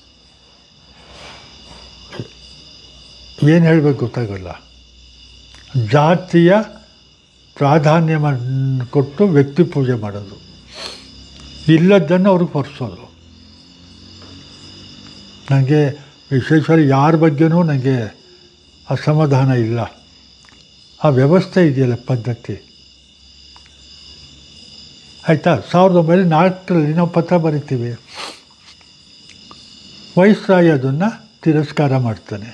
ಏನು ಹೇಳಬೇಕು ಗೊತ್ತಾಗಲ್ಲ ಜಾತಿಯ ಪ್ರಾಧಾನ್ಯವನ್ನು ಕೊಟ್ಟು ವ್ಯಕ್ತಿ ಪೂಜೆ ಮಾಡೋದು ಇಲ್ಲದ್ದನ್ನು ಅವ್ರಿಗೆ ಹೊರಿಸೋದು ನನಗೆ ವಿಶೇಷವಾಗಿ ಯಾರ ಬಗ್ಗೆನೂ ನನಗೆ ಅಸಮಾಧಾನ ಇಲ್ಲ ಆ ವ್ಯವಸ್ಥೆ ಇದೆಯಲ್ಲ ಪದ್ಧತಿ ಆಯಿತಾ ಸಾವಿರದ ಒಂಬೈನೂರ ನಾಲ್ಕರಲ್ಲಿ ನಾವು ಪತ್ರ ಬರಿತೀವಿ ವೈಸ್ರಾಯಿ ಅದನ್ನು ತಿರಸ್ಕಾರ ಮಾಡ್ತಾನೆ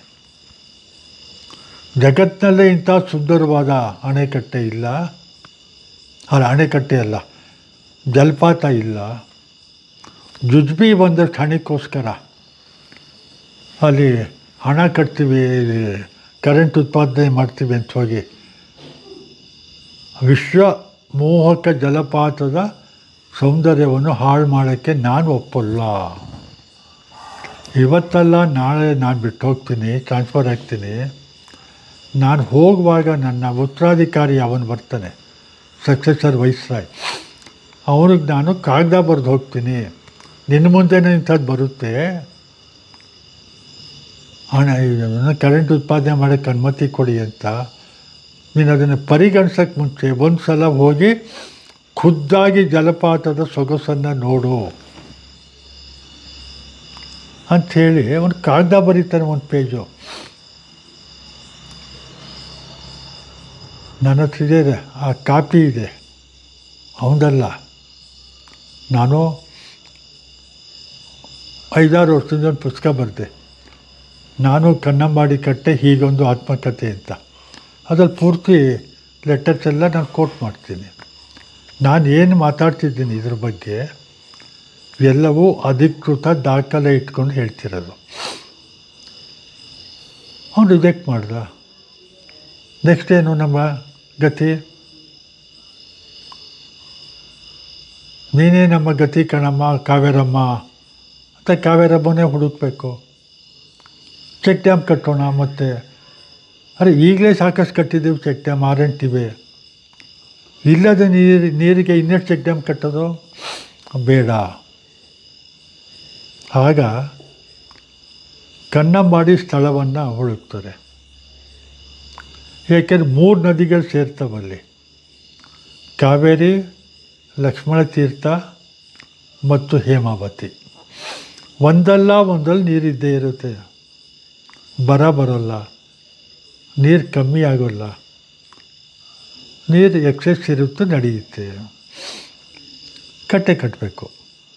ಜಗತ್ತಿನಲ್ಲೇ ಇಂಥ ಸುಂದರವಾದ ಅಣೆಕಟ್ಟೆ ಇಲ್ಲ ಅಲ್ಲ ಅಣೆಕಟ್ಟೆ ಅಲ್ಲ ಜಲಪಾತ ಇಲ್ಲ ಜುಜ್ಬಿ ಒಂದಷ್ಟು ಹಣಕ್ಕೋಸ್ಕರ ಅಲ್ಲಿ ಹಣ ಕಟ್ತೀವಿ ಕರೆಂಟ್ ಉತ್ಪಾದನೆ ಮಾಡ್ತೀವಿ ಅಂತ ಹೋಗಿ ವಿಶ್ವ ಮೋಹಕ ಜಲಪಾತದ ಸೌಂದರ್ಯವನ್ನು ಹಾಳು ಮಾಡೋಕ್ಕೆ ನಾನು ಒಪ್ಪಲ್ಲ ಇವತ್ತಲ್ಲ ನಾಳೆ ನಾನು ಬಿಟ್ಟು ಹೋಗ್ತೀನಿ ಟ್ರಾನ್ಸ್ಫರ್ ಆಗ್ತೀನಿ ನಾನು ಹೋಗುವಾಗ ನನ್ನ ಉತ್ತರಾಧಿಕಾರಿ ಅವನು ಬರ್ತಾನೆ ಸಕ್ಸೆಸರ್ ವೈಸ್ರಾಯ್ ಅವ್ರಿಗೆ ನಾನು ಕಾಗದ ಬರೆದು ಹೋಗ್ತೀನಿ ನಿನ್ನ ಮುಂದೆನೇ ಇಂಥದ್ದು ಬರುತ್ತೆ ಹಣ ಇದನ್ನು ಕರೆಂಟ್ ಉತ್ಪಾದನೆ ಮಾಡೋಕ್ಕೆ ಅನುಮತಿ ಕೊಡಿ ಅಂತ ನೀನು ಅದನ್ನು ಪರಿಗಣಿಸೋಕ್ಕೆ ಮುಂಚೆ ಒಂದು ಸಲ ಹೋಗಿ ಖುದ್ದಾಗಿ ಜಲಪಾತದ ಸೊಗಸನ್ನು ನೋಡು ಅಂಥೇಳಿ ಅವನು ಕಾಗದ ಬರೀತಾನೆ ಒಂದು ಪೇಜು ನನ್ನ ಹತ್ರ ಇದೆ ಆ ಕಾಪಿ ಇದೆ ಅವನದಲ್ಲ ನಾನು ಐದಾರು ವರ್ಷದಿಂದ ಒಂದು ಪುಸ್ತಕ ಬರೆದೆ ನಾನು ಕನ್ನಂಬಾಡಿ ಕಟ್ಟೆ ಹೀಗೊಂದು ಆತ್ಮಕಥೆ ಅಂತ ಅದ್ರಲ್ಲಿ ಪೂರ್ತಿ ಲೆಟರ್ಸ್ ಎಲ್ಲ ನಾನು ಕೋಟ್ ಮಾಡ್ತೀನಿ ನಾನು ಏನು ಮಾತಾಡ್ತಿದ್ದೀನಿ ಇದ್ರ ಬಗ್ಗೆ ಎಲ್ಲವೂ ಅಧಿಕೃತ ದಾಖಲೆ ಇಟ್ಕೊಂಡು ಹೇಳ್ತಿರೋದು ಅವನು ರಿಜೆಕ್ಟ್ ಮಾಡ್ದ ನೆಕ್ಸ್ಟ್ ಏನು ನಮ್ಮ ಗತಿ ನೀನೇ ನಮ್ಮ ಗತಿ ಕಣಮ್ಮ ಕಾವೇರಮ್ಮ ಅಂತ ಕಾವೇರಮ್ಮನೇ ಹುಡುಕ್ಬೇಕು ಚೆಕ್ ಡ್ಯಾಮ್ ಕಟ್ಟೋಣ ಮತ್ತು ಅರೆ ಈಗಲೇ ಸಾಕಷ್ಟು ಕಟ್ಟಿದ್ದೀವಿ ಚೆಕ್ ಡ್ಯಾಮ್ ಆರೆಂಟಿವೆ ಇಲ್ಲದ ನೀರು ನೀರಿಗೆ ಇನ್ನೆಷ್ಟು ಚೆಕ್ ಡ್ಯಾಮ್ ಕಟ್ಟೋದು ಬೇಡ ಆಗ ಕನ್ನಂಬಾಡಿ ಸ್ಥಳವನ್ನು ಹುಡುಕ್ತಾರೆ ಏಕೆಂದರೆ ಮೂರು ನದಿಗಳು ಸೇರ್ತಾವಲ್ಲಿ ಕಾವೇರಿ ಲಕ್ಷ್ಮಣ ತೀರ್ಥ ಮತ್ತು ಹೇಮಾವತಿ ಒಂದಲ್ಲ ಒಂದಲ್ಲಿ ನೀರಿದ್ದೇ ಇರುತ್ತೆ ಬರ ಬರೋಲ್ಲ ನೀರು ಕಮ್ಮಿ ಆಗೋಲ್ಲ ನೀರು ಎಕ್ಸೆಸ್ ಇರುತ್ತೆ ನಡೆಯುತ್ತೆ ಕಟ್ಟೆ ಕಟ್ಟಬೇಕು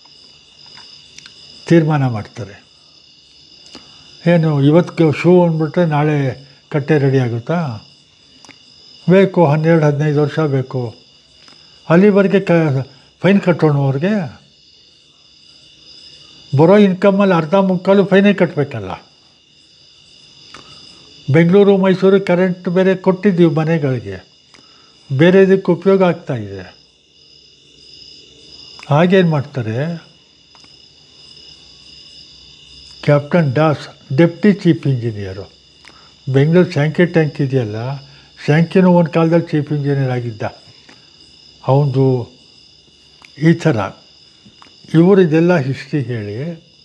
ತೀರ್ಮಾನ ಮಾಡ್ತಾರೆ ಏನು ಇವತ್ತು ಶೂ ಅಂದ್ಬಿಟ್ರೆ ನಾಳೆ ಕಟ್ಟೆ ರೆಡಿ ಆಗುತ್ತಾ ಬೇಕು ಹನ್ನೆರಡು ಹದಿನೈದು ವರ್ಷ ಬೇಕು ಅಲ್ಲಿವರೆಗೆ ಕ ಫೈನ್ ಕಟ್ಟೋಣ ಅವ್ರಿಗೆ ಬರೋ ಇನ್ಕಮಲ್ಲಿ ಅರ್ಧ ಮುಕ್ಕಾಲು ಫೈನೇ ಕಟ್ಟಬೇಕಲ್ಲ ಬೆಂಗಳೂರು ಮೈಸೂರು ಕರೆಂಟ್ ಬೇರೆ ಕೊಟ್ಟಿದ್ದೀವಿ ಮನೆಗಳಿಗೆ ಬೇರೆ ಇದಕ್ಕೆ ಉಪಯೋಗ ಆಗ್ತಾ ಇದೆ ಹಾಗೇನು ಮಾಡ್ತಾರೆ captain Dawes deputy chief engineer Bengaluru Sankey tank ಇದೆಯಲ್ಲ ಸ್ಯಾಂಕಿನೂ ಒಂದು ಕಾಲದಲ್ಲಿ ಚೀಫ್ ಇಂಜಿನಿಯರ್ ಆಗಿದ್ದ ಅವನದು ಈ ಥರ ಇವರು ಇದೆಲ್ಲ ಹಿಸ್ಟ್ರಿ ಹೇಳಿ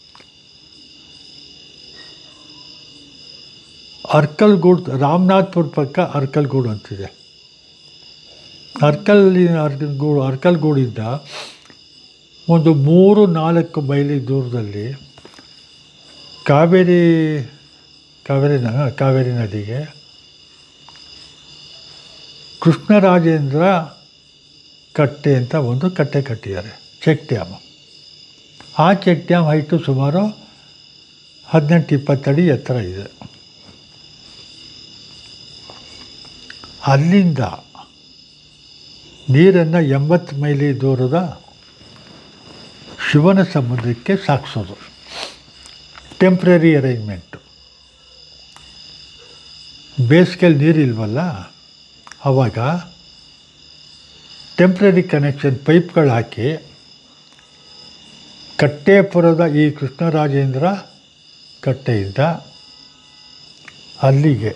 ಅರ್ಕಲ್ಗೂಡ್ ರಾಮನಾಥ್ಪುರ ಪಕ್ಕ ಅರ್ಕಲ್ಗೂಡು ಅಂತಿದೆ ಅರ್ಕಲ್ಲಿ ಅರ್ಕಲ್ಗೂಡು ಅರ್ಕಲ್ಗೂಡಿಂದ ಒಂದು ಮೂರು ನಾಲ್ಕು ಮೈಲಿ ದೂರದಲ್ಲಿ ಕಾವೇರಿ ಕಾವೇರಿ ನ- ಕಾವೇರಿ ನದಿಗೆ ಕೃಷ್ಣರಾಜೇಂದ್ರ ಕಟ್ಟೆ ಅಂತ ಒಂದು ಕಟ್ಟೆ ಕಟ್ಟಿದ್ದಾರೆ ಚೆಕ್ ಡ್ಯಾಮ್ ಆ ಚೆಕ್ ಡ್ಯಾಮ್ ಹೈಟು ಸುಮಾರು ಹದಿನೆಂಟು ಇಪ್ಪತ್ತಡಿ ಎತ್ತರ ಇದೆ ಅಲ್ಲಿಂದ ನೀರನ್ನು ಎಂಬತ್ತು ಮೈಲಿ ದೂರದ ಶಿವನ ಸಮುದ್ರಕ್ಕೆ ಸಾಗಿಸೋದು ಟೆಂಪ್ರರಿ ಅರೇಂಜ್ಮೆಂಟು ಬೇಸಿಗೆಯಲ್ಲಿ ನೀರಿಲ್ವಲ್ಲ ಆವಾಗ ಟೆಂಪ್ರರಿ ಕನೆಕ್ಷನ್ ಪೈಪ್ಗಳು ಹಾಕಿ ಕಟ್ಟೇಪುರದ ಈ ಕೃಷ್ಣರಾಜೇಂದ್ರ ಕಟ್ಟೆಯಿಂದ ಅಲ್ಲಿಗೆ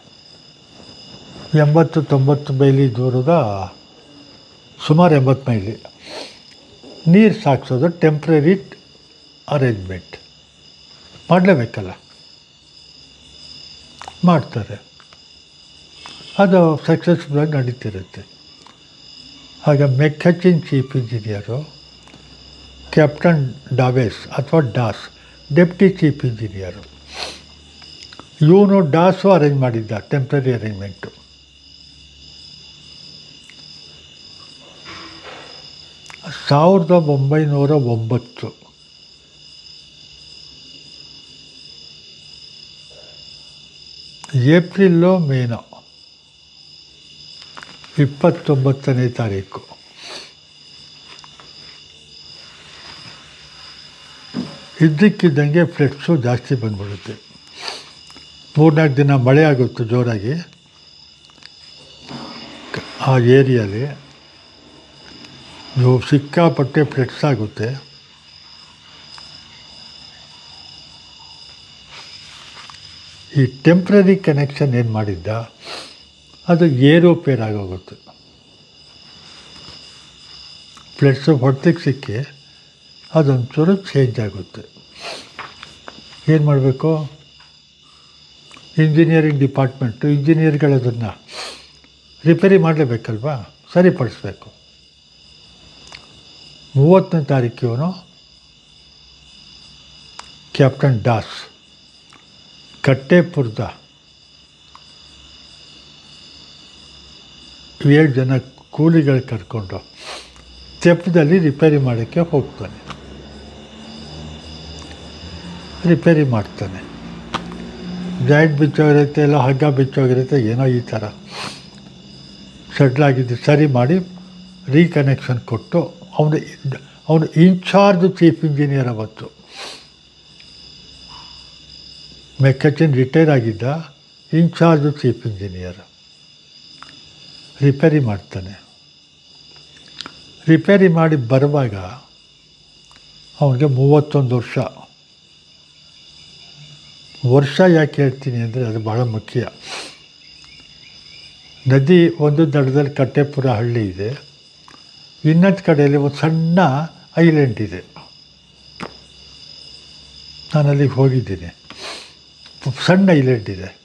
ಎಂಬತ್ತು ತೊಂಬತ್ತು ಮೈಲಿ ದೂರದ ಸುಮಾರು ಎಂಬತ್ತು ಮೈಲಿ ನೀರು ಸಾಗಿಸೋದು ಟೆಂಪ್ರರಿ ಅರೇಂಜ್ಮೆಂಟ್ ಮಾಡಲೇಬೇಕಲ್ಲ ಮಾಡ್ತಾರೆ ಅದು ಸಕ್ಸಸ್ಫುಲ್ಲಾಗಿ ನಡೀತಿರುತ್ತೆ ಆಗ McCutcheon chief engineer captain Dawes ಅಥವಾ ಡಾಸ್ ಡೆಪ್ಟಿ ಚೀಫ್ ಇಂಜಿನಿಯರು ಇವನು ಡಾಸು ಅರೇಂಜ್ ಮಾಡಿದ್ದ ಟೆಂಪ್ರರಿ ಅರೇಂಜ್ಮೆಂಟು ಸಾವಿರದ ಒಂಬೈನೂರ ಒಂಬತ್ತು ಏಪ್ರಿಲ್ಲೋ ಮೇನೋ ಇಪ್ಪತ್ತೊಂಬತ್ತನೇ ತಾರೀಕು ಇದ್ದಕ್ಕಿದ್ದಂಗೆ ಫ್ಲೆಕ್ಸು ಜಾಸ್ತಿ ಬಂದ್ಬಿಡುತ್ತೆ ಮೂರ್ನಾಲ್ಕು ದಿನ ಮಳೆ ಆಗುತ್ತೆ ಜೋರಾಗಿ ಕ- ಆ ಏರಿಯಲ್ಲಿ ನೀವು ಸಿಕ್ಕಾಪಟ್ಟೆ ಫ್ಲೆಕ್ಸ್ ಆಗುತ್ತೆ ಈ ಟೆಂಪ್ರರಿ ಕನೆಕ್ಷನ್ ಏನು ಮಾಡಿದ್ದ ಅದು ಏರೋಪೇರ್ ಆಗೋಗುತ್ತೆ ಫ್ಲೆಕ್ಸು ಹೊಟ್ಟೆಗೆ ಸಿಕ್ಕಿ ಅದೊಂಚೂರು ಚೇಂಜ್ ಆಗುತ್ತೆ ಏನು ಮಾಡಬೇಕು ಇಂಜಿನಿಯರಿಂಗ್ ಡಿಪಾರ್ಟ್ಮೆಂಟು ಇಂಜಿನಿಯರ್ಗಳು ಅದನ್ನು ರಿಪೇರಿ ಮಾಡಲೇಬೇಕಲ್ವಾ ಸರಿಪಡಿಸ್ಬೇಕು ಮೂವತ್ತನೇ ತಾರೀಕು ಇವನು ಕ್ಯಾಪ್ಟನ್ ಡಾಸ್ ಕಟ್ಟೆಪುರದ ಏಳು ಜನ ಕೂಲಿಗಳು ಕರ್ಕೊಂಡು ತೆಪ್ಪದಲ್ಲಿ ರಿಪೇರಿ ಮಾಡೋಕ್ಕೆ ಹೋಗ್ತಾನೆ ರಿಪೇರಿ ಮಾಡ್ತಾನೆ ಜಾಯಿಂಟ್ ಬಿಚ್ಚೋಗಿರುತ್ತೆ ಎಲ್ಲ ಹಗ್ಗ ಬಿಚ್ಚೋಗಿರುತ್ತೆ ಏನೋ ಈ ಥರ ಸೆಟ್ಲಾಗಿದ್ದು ಸರಿ ಮಾಡಿ ರೀಕನೆಕ್ಷನ್ ಕೊಟ್ಟು ಅವನು ಅವನು ಇನ್ಚಾರ್ಜ್ ಚೀಫ್ ಇಂಜಿನಿಯರ್ ಅವತ್ತು ಮೆಕ್ಕಚಿನ್ ರಿಟೈರ್ ಆಗಿದ್ದ ಇನ್ಚಾರ್ಜ್ ಚೀಫ್ ಇಂಜಿನಿಯರ್ ರಿಪೇರಿ ಮಾಡ್ತಾನೆ ರಿಪೇರಿ ಮಾಡಿ ಬರುವಾಗ ಅವನಿಗೆ ಮೂವತ್ತೊಂದು ವರ್ಷ ವರ್ಷ ಯಾಕೆ ಹೇಳ್ತೀನಿ ಅಂದರೆ ಅದು ಭಾಳ ಮುಖ್ಯ ನದಿ ಒಂದು ದಡದಲ್ಲಿ ಕಟ್ಟೆಪುರ ಹಳ್ಳಿ ಇದೆ ಇನ್ನೊಂದು ಕಡೆಯಲ್ಲಿ ಒಂದು ಸಣ್ಣ ಐಲ್ಯಾಂಡ್ ಇದೆ ನಾನು ಅಲ್ಲಿಗೆ ಹೋಗಿದ್ದೀನಿ ಸಣ್ಣ ಐಲ್ಯಾಂಡ್ ಇದೆ